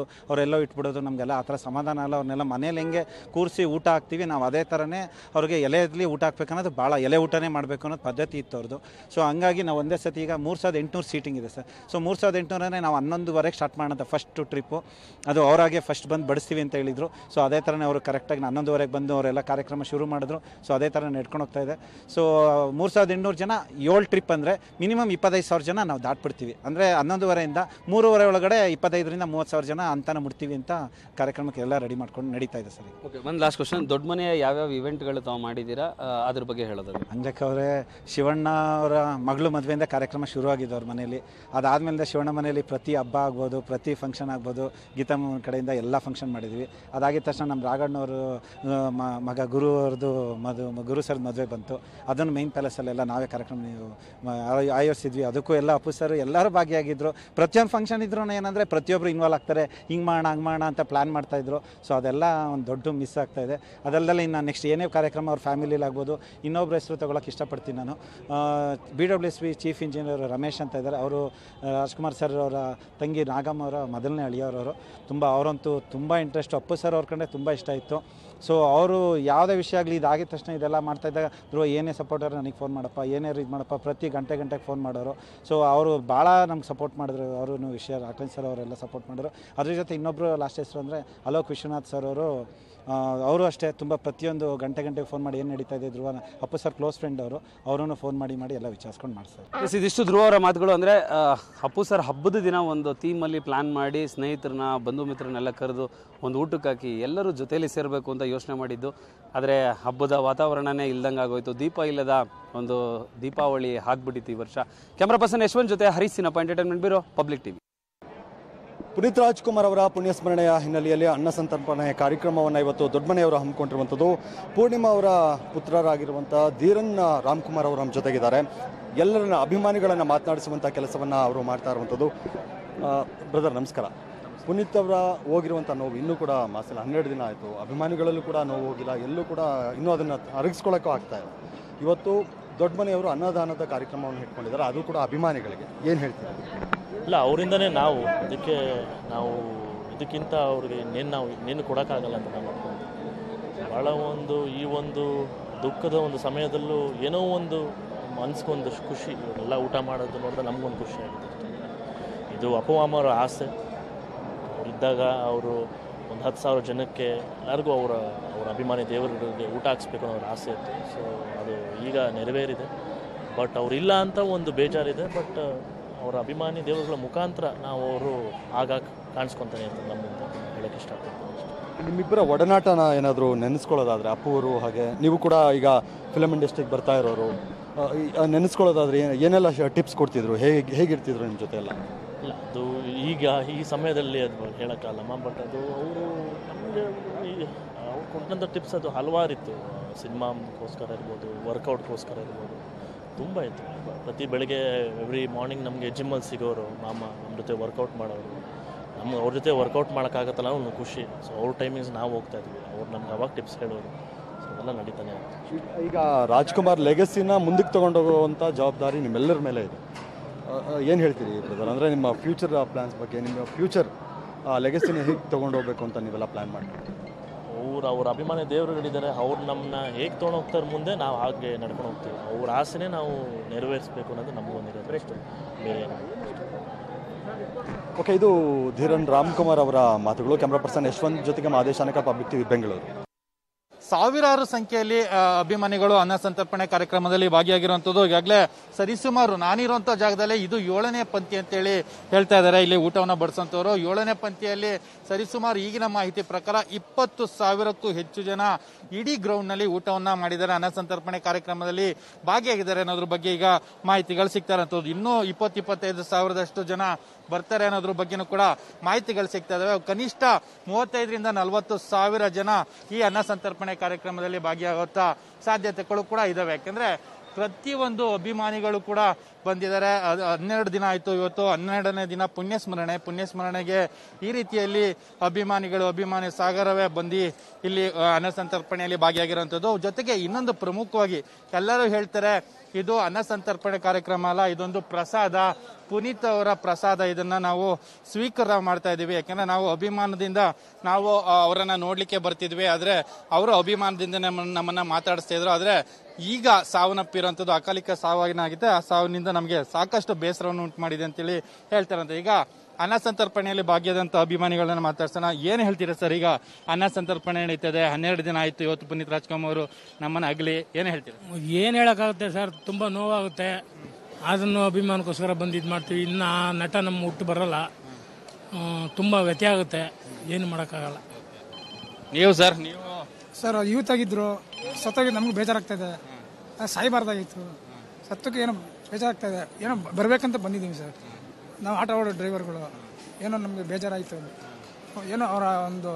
ಅವರೆಲ್ಲೋ ಇಟ್ಬಿಡೋದು ನಮಗೆಲ್ಲ ಆ ಥರ ಸಮಾಧಾನ ಅಲ್ಲ ಅವ್ರನ್ನೆಲ್ಲ ಮನೇಲಿ ಹೆಂಗೆ ಕೂರಿಸಿ ಊಟ ಹಾಕ್ತೀವಿ ನಾವು ಅದೇ ಥರನೇ ಅವ್ರಿಗೆ ಎಲೆಯಲ್ಲಿ ಊಟ ಹಾಕ್ಬೇಕು ಅನ್ನೋದು ಭಾಳ ಎಲೆ ಊಟನೇ ಮಾಡಬೇಕು ಅನ್ನೋದು ಪದ್ಧತಿ ಇತ್ತು ಅವ್ರದ್ದು ಸೊ ಹಂಗಾಗಿ ನಾವು ಒಂದೇ ಸತಿ ಈಗ ಮೂರು ಸಾವಿರದ ಎಂಟುನೂರು ಸೀಟಿಂಗ್ ಇದೆ ಸರ್ ಸೊ ಮೂರು ಸಾವಿರದ ಎಂಟುನೂರನೇ ನಾವು ಹನ್ನೊಂದುವರೆಗೆ ಸ್ಟಾರ್ಟ್ ಮಾಡೋದು ಫಸ್ಟ್ ಟ್ರಿಪ್ಪು ಅದು ಅವರಾಗೆ ಫಸ್ಟ್ ಬಂದು ಬಡಿಸ್ತೀವಿ ಅಂತ ಹೇಳಿದರು ಸೊ ಅದೇ ಥರನೇ ಅವರು ಕರೆಕ್ಟಾಗಿ ಹನ್ನೊಂದುವರೆಗೆ ಬಂದು ಅವರೆಲ್ಲ ಕಾರ್ಯಕ್ರಮ ಶುರು ಮಾಡಿದ್ರು ಸೊ ಅದೇ ಥರ ನಡ್ಕೊಂಡು ಹೋಗ್ತಾ ಇದೆ ಸೊ ಮೂರು ಸಾವಿರದ ಎಂಟುನೂರು ಜನ ಏಳು ಟ್ರಿಪ್ ಅಂದರೆ ಮಿನಿಮಮ್ ಇಪ್ಪತ್ತೈದು ಸಾವಿರ ಜನ ನಾವು ದಾಟ್ಬಿಡ್ತೀವಿ ಅಂದರೆ ಹನ್ನೊಂದುವರೆಯಿಂದ ಮೂರುವರೆ ಒಳಗಡೆ ಇಪ್ಪತ್ತೈದರಿಂದ ಮೂವತ್ತು ಸಾವಿರ ಜನ ಅಂತಾನ ಮುಡ್ತೀವಿ ಅಂತ ಕಾರ್ಯಕ್ರಮಕ್ಕೆ ಎಲ್ಲ ರೆಡಿ ಮಾಡ್ಕೊಂಡು ನಡೀತಾ ಇದೆ ಸರ್ ಈಗ. ಓಕೆ ಒಂದು ಲಾಸ್ಟ್ ಕ್ವಶನ್ ದೊಡ್ಡ ಮನೆಯ ಯಾವ್ಯಾವ ಇವೆಂಟ್ಗಳು ತಾವು ಮಾಡಿದ್ದೀರಾ ಆ, ಅದ್ರ ಬಗ್ಗೆ ಹೇಳೋದಾದ್ರೆ ಅಂಜಕ್ಕ ಅವರೇ ಶಿವಣ್ಣ ಅವರ ಮಗಳು ಮದುವೆಯಿಂದ ಕಾರ್ಯಕ್ರಮ ಶುರುವಾಗಿದ್ದು ಅವ್ರ ಮನೆಯಲ್ಲಿ ಅದಾದಮೇಲೆ ಶಿವಣ್ಣ ಮನೆಯಲ್ಲಿ ಪ್ರತಿ ಹಬ್ಬ ಆಗ್ಬೋದು ಪ್ರತಿ ಫಂಕ್ಷನ್ ಆಗ್ಬೋದು ಗೀತಮ್ಮ ಕಡೆಯಿಂದ ಎಲ್ಲ ಫಂಕ್ಷನ್ ಮಾಡಿದ್ವಿ ಅದಾಗಿದ ತಕ್ಷಣ ನಮ್ಮ ರಾಘಣ್ಣವರು ಆ, ಮ- ಮಗ ಗುರು ಅವ್ರದ್ದು ಮದು ಗುರು ಸರ್ ಮದುವೆ ಬಂತು ಅದನ್ನು ಮೈನ್ ಪ್ಯಾಲೇಸಲ್ಲೆಲ್ಲ ನಾವೇ ಕಾರ್ಯಕ್ರಮ ನೀವು ಮ- ಆಯೋ- ಆಯೋಜಿಸಿದ್ವಿ ಅದಕ್ಕೂ ಎಲ್ಲ ಅಪ್ಪು ಸರ್ ಎಲ್ಲರೂ ಭಾಗಿಯಾಗಿದ್ದರು ಪ್ರತಿಯೊಂದು ಫಂಕ್ಷನ್ ಇದ್ರೂ ಏನಂದರೆ ಪ್ರತಿಯೊಬ್ಬರು ಇನ್ವಾಲ್ವ್ ಆಗ್ತಾರೆ ಹಿಂಗೆ ಮಾಡೋಣ ಹಂಗೆ ಮಾಡೋಣ ಅಂತ ಪ್ಲ್ಯಾನ್ ಮಾಡ್ತಾಯಿದ್ರು ಸೊ ಅದೆಲ್ಲ ಒಂದು ದೊಡ್ಡ ಮಿಸ್ ಆಗ್ತಾ ಇದೆ ಅದಲ್ಲದೆ ಇನ್ನು ನೆಕ್ಸ್ಟ್ ಏನೇ ಕಾರ್ಯಕ್ರಮ ಅವ್ರ ಫ್ಯಾಮಿಲಿಲಿ ಆಗ್ಬೋದು ಇನ್ನೊಬ್ಬರ ಹೆಸರು ತೊಗೊಳಕ್ಕೆ ಇಷ್ಟಪಡ್ತೀನಿ ನಾನು B W S B chief engineer Ramesh ಅಂತ ಇದ್ದಾರೆ ಅವರು ರಾಜ್ಕುಮಾರ್ ಸರ್ ಅವರ ತಂಗಿ ನಾಗಮ್ಮ ಅವರ ಮೊದಲನೇ ಅಳಿಯೋರವರು ತುಂಬ ಅವರಂತೂ ತುಂಬ ಇಂಟ್ರೆಸ್ಟ್ ಅಪ್ಪು ಸರ್ ಅವ್ರ ಕಂಡ್ರೆ ತುಂಬ ಇಷ್ಟ ಇತ್ತು ಸೊ ಅವರು ಯಾವುದೇ ವಿಷಯ ಆಗಲಿ ಇದಾಗಿದ ತಕ್ಷಣ ಇದೆಲ್ಲ ಮಾಡ್ತಾ ಇದ್ದಾಗ ಧ್ರುವ ಏನೇ ಸಪೋರ್ಟರ್ ನನಗೆ ಫೋನ್ ಮಾಡಪ್ಪ ಏನೇ ಇದು ಮಾಡಪ್ಪ ಪ್ರತಿ ಗಂಟೆ ಗಂಟೆಗೆ ಫೋನ್ ಮಾಡೋರು ಸೊ ಅವರು ಭಾಳ ನಮ್ಗೆ ಸಪೋರ್ಟ್ ಮಾಡಿದ್ರು ಅವರು ವಿಷಯ ರಾಘವೇಂದ್ರ ಸರ್ ಅವರೆಲ್ಲ ಸಪೋರ್ಟ್ ಮಾಡಿದ್ರು ಅದ್ರ ಜೊತೆ ಇನ್ನೊಬ್ಬರು ಲಾಸ್ಟ್ ಹೆಸರು ಅಂದರೆ ಅಲೋಕ್ ವಿಶ್ವನಾಥ್ ಸರ್ ಅವರು ಅವರು ಅಷ್ಟೇ ತುಂಬ ಪ್ರತಿಯೊಂದು ಗಂಟೆ ಗಂಟೆಗೆ ಫೋನ್ ಮಾಡಿ ಏನು ನಡೀತಾ ಇದೆ Dhruva Appu sir close friend ಅವರು ಅವರನ್ನು ಫೋನ್ ಮಾಡಿ ಮಾಡಿ ಎಲ್ಲ ವಿಚಾರಿಸ್ಕೊಂಡು ಮಾಡ್ತಾರೆ ಎಸ್ ಇದಿಷ್ಟು ಧ್ರುವ ಅವರ ಮಾತುಗಳು ಅಂದರೆ ಅಪ್ಪು ಸರ್ ಹಬ್ಬದ ದಿನ ಒಂದು ಥೀಮಲ್ಲಿ ಪ್ಲ್ಯಾನ್ ಮಾಡಿ ಸ್ನೇಹಿತರನ್ನ ಬಂಧು ಮಿತ್ರರನ್ನೆಲ್ಲ ಕರೆದು ಒಂದು ಊಟಕ್ಕೆ ಹಾಕಿ ಎಲ್ಲರೂ ಜೊತೆಯಲ್ಲಿ ಸೇರಬೇಕು ಅಂತ ಯೋಚನೆ ಮಾಡಿದ್ದು ಆದರೆ ಹಬ್ಬದ ವಾತಾವರಣನೇ ಇಲ್ದಂಗೆ ಆಗೋಯ್ತು ದೀಪ ಇಲ್ಲದ ಒಂದು ದೀಪಾವಳಿ ಆಗ್ಬಿಟ್ಟಿತ್ತು ಈ ವರ್ಷ ಕ್ಯಾಮ್ರಾ ಪರ್ಸನ್ ಯಶವಂತ್ ಜೊತೆ ಹರಿಸಿನಪ್ಪ entertainment bureau public TV Puneeth Rajkumar ಅವರ ಪುಣ್ಯಸ್ಮರಣೆಯ ಹಿನ್ನೆಲೆಯಲ್ಲಿ ಅನ್ನ ಸಂತರ್ಪಣೆ ಕಾರ್ಯಕ್ರಮವನ್ನು ಇವತ್ತು ದೊಡ್ಡಮನೆಯವರು ಹಮ್ಮಿಕೊಂಡಿರುವಂಥದ್ದು ಪೂರ್ಣಿಮಾ ಅವರ ಪುತ್ರರಾಗಿರುವಂಥ ಧೀರನ್ ರಾಮ್ಕುಮಾರ್ ಅವರು ನಮ್ಮ ಜೊತೆಗಿದ್ದಾರೆ ಎಲ್ಲರನ್ನ ಅಭಿಮಾನಿಗಳನ್ನು ಮಾತನಾಡಿಸುವಂಥ ಕೆಲಸವನ್ನು ಅವರು ಮಾಡ್ತಾ ಇರುವಂಥದ್ದು ಬ್ರದರ್ ನಮಸ್ಕಾರ ಪುನೀತ್ ಅವರ ಹೋಗಿರುವಂಥ ನೋವು ಇನ್ನೂ ಕೂಡ ಮಾಸಿಲ್ಲ ಹನ್ನೆರಡು ದಿನ ಆಯಿತು ಅಭಿಮಾನಿಗಳಲ್ಲೂ ಕೂಡ ನೋವು ಹೋಗಿಲ್ಲ ಎಲ್ಲೂ ಕೂಡ ಇನ್ನೂ ಅದನ್ನು ಅರಗಿಸ್ಕೊಳ್ಳೋಕ್ಕೂ ಆಗ್ತಾ ಇಲ್ಲ ಇವತ್ತು ದೊಡ್ಡ ಮನೆಯವರು ಅನ್ನದಾನದ ಕಾರ್ಯಕ್ರಮವನ್ನು ಇಟ್ಕೊಂಡಿದ್ದಾರೆ ಅದು ಕೂಡ ಅಭಿಮಾನಿಗಳಿಗೆ ಏನು ಹೇಳ್ತೀರಾ ಇಲ್ಲ ಅವರಿಂದನೇ ನಾವು ಅದಕ್ಕೆ ನಾವು ಇದಕ್ಕಿಂತ ಅವ್ರಿಗೆ ಇನ್ನೇನು ನಾವು ಇನ್ನೇನು ಕೊಡೋಕ್ಕಾಗಲ್ಲ ಅಂತ ನಾವು ಅನ್ಕೊಂಡ್ವಿ ಭಾಳ ಒಂದು ಈ ಒಂದು ದುಃಖದ ಒಂದು ಸಮಯದಲ್ಲೂ ಏನೋ ಒಂದು ಮನ್ಸಿಗೊಂದು ಖುಷಿ ಇವರೆಲ್ಲ ಊಟ ಮಾಡೋದು ನೋಡಿದ್ರೆ ನಮಗೊಂದು ಖುಷಿ ಆಗಿದೆ ಅಷ್ಟೇ. ಇದು ಅಪ್ಪಮಾಮ ಅವರ ಆಸೆ ಅವರಿದ್ದಾಗ ಅವರು ಒಂದು ಹತ್ತು ಸಾವಿರ ಜನಕ್ಕೆ ಎಲ್ಲರಿಗೂ ಅವರ ಅವರ ಅಭಿಮಾನಿ ದೇವರಿಗೆ ಊಟ ಹಾಕ್ಸ್ಬೇಕು ಅನ್ನೋ ಅವ್ರ ಆಸೆ ಇತ್ತು ಸೊ ಅದು ಈಗ ನೆರವೇರಿದೆ ಬಟ್ ಅವರಿಲ್ಲ ಅಂತ ಒಂದು ಬೇಜಾರಿದೆ ಬಟ್ ಅವರ ಅಭಿಮಾನಿ ದೇವರುಗಳ ಮುಖಾಂತರ ನಾವು ಅವರು ಆಗಾಗ ಕಾಣಿಸ್ಕೊತಾನೆ ಇರ್ತಾರೆ ನಮ್ಮ ಮುಂದೆ ಹೇಳಕ್ಕೆ ಇಷ್ಟಪಡ್ತೀನಿ ಅಷ್ಟೇ ನಿಮ್ಮಿಬ್ಬರ ಒಡನಾಟನ ಏನಾದರೂ ನೆನೆಸ್ಕೊಳ್ಳೋದಾದ್ರೆ ಅಪ್ಪು ಅವರು ಹಾಗೆ ನೀವು ಕೂಡ ಈಗ ಫಿಲಮ್ ಇಂಡಸ್ಟ್ರಿಗೆ ಬರ್ತಾ ಇರೋರು ಆ, ಈ- ಆ, ನೆನೆಸ್ಕೊಳ್ಳೋದಾದ್ರೆ ಏನ್- ಏನೆಲ್ಲ ಟಿಪ್ಸ್ ಕೊಡ್ತಿದ್ರು ಹೇಗೆ ಹೇಗಿರ್ತಿದ್ರು ನಿಮ್ಮ ಜೊತೆ ಎಲ್ಲ ಇಲ್ಲ ಅದು ಈಗ ಈ ಸಮಯದಲ್ಲಿ ಅದು ಹೇಳೋಕ್ಕಾಗಲ್ಲಮ್ಮ ಬಟ್ ಅದು ಅವರು ನಮಗೆ ಅವ್ರು ಕೊಟ್ಟಂಥ ಟಿಪ್ಸ್ ಅದು ಹಲವಾರಿತ್ತು ಸಿನಿಮಾಗೋಸ್ಕರ ಇರ್ಬೋದು ವರ್ಕೌಟ್ಗೋಸ್ಕರ ಇರ್ಬೋದು ತುಂಬ ಇತ್ತು ಪ್ರತಿ ಬೆಳಗ್ಗೆ ಎವ್ರಿ ಮಾರ್ನಿಂಗ್ ನಮಗೆ ಜಿಮ್ಮಲ್ಲಿ ಸಿಗೋರು ಮಾಮ ನಮ್ಮ ಜೊತೆ ವರ್ಕೌಟ್ ಮಾಡೋರು ನಮ್ಗೆ ಅವ್ರ ಜೊತೆ ವರ್ಕೌಟ್ ಮಾಡೋಕ್ಕಾಗತ್ತಲ್ಲ ಒಂದು ಖುಷಿ ಸೊ ಅವ್ರ ಟೈಮಿಂಗ್ಸ್ ನಾವು ಹೋಗ್ತಾ ಇದ್ವಿ ಅವ್ರು ನಮ್ಗೆ ಅವಾಗ ಟಿಪ್ಸ್ ಹೇಳೋರು ಸೊ ಅದೆಲ್ಲ ನಡೀತಾನೆ ಇತ್ತು ಈಗ ರಾಜ್ಕುಮಾರ್ ಲೆಗಸಿನ ಮುಂದಕ್ಕೆ ತಗೊಂಡೋಗುವಂಥ ಜವಾಬ್ದಾರಿ ನಿಮ್ಮೆಲ್ಲರ ಮೇಲೆ ಇದೆ ಏನು ಹೇಳ್ತೀರಿ ಬ್ರದರ್ ಅಂದರೆ ನಿಮ್ಮ ಫ್ಯೂಚರ್ ಪ್ಲ್ಯಾನ್ಸ್ ಬಗ್ಗೆ ನಿಮ್ಮ ಫ್ಯೂಚರ್ ಲೆಗಸಿನ ಹೇಗೆ ತೊಗೊಂಡೋಗ್ಬೇಕು ಅಂತ ನೀವೆಲ್ಲ ಪ್ಲ್ಯಾನ್ ಮಾಡಿ ಅವ್ರು ಅವ್ರ ಅಭಿಮಾನಿ ದೇವರುಗಳಿದ್ದಾರೆ ಅವ್ರು ನಮ್ಮನ್ನ ಹೇಗೆ ತೊಗೊಂಡೋಗ್ತಾರೆ ಮುಂದೆ ನಾವು ಹಾಗೆ ನಡ್ಕೊಂಡು ಹೋಗ್ತೀವಿ ಅವ್ರ ಆಸೆನೇ ನಾವು ನೆರವೇರಿಸಬೇಕು ಅನ್ನೋದು ನಮಗೊಂದಿರೋದು ಅಷ್ಟೇ ಬೇರೆ ಏನು ಓಕೆ ಇದು ಧೀರನ್ ರಾಮ್ಕುಮಾರ್ ಅವರ ಮಾತುಗಳು ಕ್ಯಾಮ್ರಾ ಪರ್ಸನ್ ಯಶವಂತ್ ಜೊತೆಗೆ ಮಾದೇಶ್ ಅನಕ ಪಬ್ಲಿಕ್ ಟಿವಿ ಬೆಂಗಳೂರು ಸಾವಿರಾರು ಸಂಖ್ಯೆಯಲ್ಲಿ ಆ, ಅಭಿಮಾನಿಗಳು ಅನ್ನ ಸಂತರ್ಪಣೆ ಕಾರ್ಯಕ್ರಮದಲ್ಲಿ ಭಾಗಿಯಾಗಿರುವಂಥದ್ದು ಈಗಾಗಲೇ ಸರಿಸುಮಾರು ನಾನಿರುವಂಥ ಜಾಗದಲ್ಲೇ ಇದು ಏಳನೇ ಪಂಕ್ತಿ ಅಂತೇಳಿ ಹೇಳ್ತಾ ಇದ್ದಾರೆ ಇಲ್ಲಿ ಊಟವನ್ನು ಬಡಿಸೋಂಥವ್ರು ಏಳನೇ ಪಂಕ್ತಿಯಲ್ಲಿ ಸರಿಸುಮಾರು ಈಗಿನ ಮಾಹಿತಿ ಪ್ರಕಾರ ಇಪ್ಪತ್ತು ಸಾವಿರಕ್ಕೂ ಹೆಚ್ಚು ಜನ ಇಡೀ ಗ್ರೌಂಡ್ನಲ್ಲಿ ಊಟವನ್ನು ಮಾಡಿದ್ದಾರೆ ಅನ್ನ ಸಂತರ್ಪಣೆ ಕಾರ್ಯಕ್ರಮದಲ್ಲಿ ಭಾಗಿಯಾಗಿದ್ದಾರೆ ಅನ್ನೋದ್ರ ಬಗ್ಗೆ ಈಗ ಮಾಹಿತಿಗಳು ಸಿಗ್ತಾ ಇರೋಂಥದ್ದು ಇನ್ನೂ ಇಪ್ಪತ್ತು ಇಪ್ಪತ್ತೈದು ಸಾವಿರದಷ್ಟು ಜನ ಬರ್ತಾರೆ ಅನ್ನೋದ್ರ ಬಗ್ಗೆನೂ ಕೂಡ ಮಾಹಿತಿಗಳು ಸಿಗ್ತಾ ಇದಾವೆ ಕನಿಷ್ಠ ಮೂವತ್ತೈದರಿಂದ ನಲವತ್ತು ಸಾವಿರ ಜನ ಈ ಅನ್ನ ಸಂತರ್ಪಣೆ ಕಾರ್ಯಕ್ರಮದಲ್ಲಿ ಭಾಗಿಯಾಗುವಂತ ಸಾಧ್ಯತೆಗಳು ಕೂಡ ಇದಾವೆ ಯಾಕಂದ್ರೆ ಪ್ರತಿಯೊಂದು ಅಭಿಮಾನಿಗಳು ಕೂಡ ಬಂದಿದ್ದಾರೆ ಅದು ಹನ್ನೆರಡು ದಿನ ಆಯ್ತು ಇವತ್ತು ಹನ್ನೆರಡನೇ ದಿನ ಪುಣ್ಯಸ್ಮರಣೆ ಪುಣ್ಯಸ್ಮರಣೆಗೆ ಈ ರೀತಿಯಲ್ಲಿ ಅಭಿಮಾನಿಗಳು ಅಭಿಮಾನಿ ಸಾಗರವೇ ಬಂದು ಇಲ್ಲಿ ಆ, ಅನ್ನಸಂತರ್ಪಣೆಯಲ್ಲಿ ಭಾಗಿಯಾಗಿರುವಂಥದ್ದು ಜೊತೆಗೆ ಇನ್ನೊಂದು ಪ್ರಮುಖವಾಗಿ ಎಲ್ಲರೂ ಹೇಳ್ತಾರೆ ಇದು ಅನ್ನಸಂತರ್ಪಣೆ ಕಾರ್ಯಕ್ರಮ ಅಲ್ಲ ಇದೊಂದು ಪ್ರಸಾದ ಪುನೀತ್ ಅವರ ಪ್ರಸಾದ ಇದನ್ನ ನಾವು ಸ್ವೀಕಾರ ಮಾಡ್ತಾ ಇದೀವಿ ಯಾಕಂದ್ರೆ ನಾವು ಅಭಿಮಾನದಿಂದ ನಾವು ಆ, ಅವರನ್ನ ನೋಡ್ಲಿಕ್ಕೆ ಬರ್ತಿದ್ವಿ ಆದ್ರೆ ಅವರು ಅಭಿಮಾನದಿಂದ ನಮ್ಮನ್ನ ನಮ್ಮನ್ನ ಮಾತಾಡಿಸ್ತಾ ಇದ್ರು ಆದ್ರೆ ಈಗ ಸಾವನ್ನಪ್ಪಿರುವಂಥದ್ದು ಅಕಾಲಿಕ ಸಾವಾಗಿನಾಗಿದೆ ಆ ಸಾವಿನಿಂದ ನಮಗೆ ಸಾಕಷ್ಟು ಬೇಸರವನ್ನು ಉಂಟು ಮಾಡಿದೆ ಅಂತೇಳಿ ಹೇಳ್ತಾರಂತೆ ಈಗ ಅನ್ನ ಸಂತರ್ಪಣೆಯಲ್ಲಿ ಭಾಗಿಯಾದಂತ ಅಭಿಮಾನಿಗಳನ್ನ ಮಾತಾಡ್ಸೋಣ ಏನ್ ಹೇಳ್ತೀರಾ ಸರ್ ಈಗ ಅನ್ನ ಸಂತರ್ಪಣೆ ನಡೀತದೆ ಹನ್ನೆರಡು ದಿನ ಆಯ್ತು ಇವತ್ತು ಪುನೀತ್ ರಾಜ್ಕುಮಾರ್ ಅವರು ನಮ್ಮನ್ನ ಆಗ್ಲಿ ಏನ್ ಹೇಳ್ತೀರಾ ಏನು ಹೇಳೋಕ್ಕಾಗುತ್ತೆ ಸರ್ ತುಂಬ ನೋವಾಗುತ್ತೆ ಅದನ್ನು ಅಭಿಮಾನಕ್ಕೋಸ್ಕರ ಬಂದು ಇದು ಮಾಡ್ತೀವಿ ಇನ್ನು ಆ ನಟ ನಮ್ಮ ಹುಟ್ಟು ಬರಲ್ಲ ತುಂಬ ವ್ಯತ್ಯ ಆಗುತ್ತೆ ಏನು ಮಾಡೋಕ್ಕಾಗಲ್ಲ ನೀವು ಸರ್ ನೀವು ಸರ್ ಯೂತ್ ಆಗಿದ್ರು ಸತ್ತೋಗಿ ನಮ್ಗೆ ಬೇಜಾರಾಗ್ತಾ ಇದೆ ಅದು ಸಾಯಬಾರ್ದಾಗಿತ್ತು ಸತ್ತಕ್ಕೆ ಏನೋ ಬೇಜಾರಾಗ್ತಾ ಇದೆ ಏನೋ ಬರಬೇಕಂತ ಬಂದಿದ್ದೀವಿ ಸರ್ ನಾವು ಆಟೋ ಓಡೋ ಡ್ರೈವರ್ಗಳು ಏನೋ ನಮಗೆ ಬೇಜಾರಾಯಿತು ಏನೋ ಅವರ ಒಂದು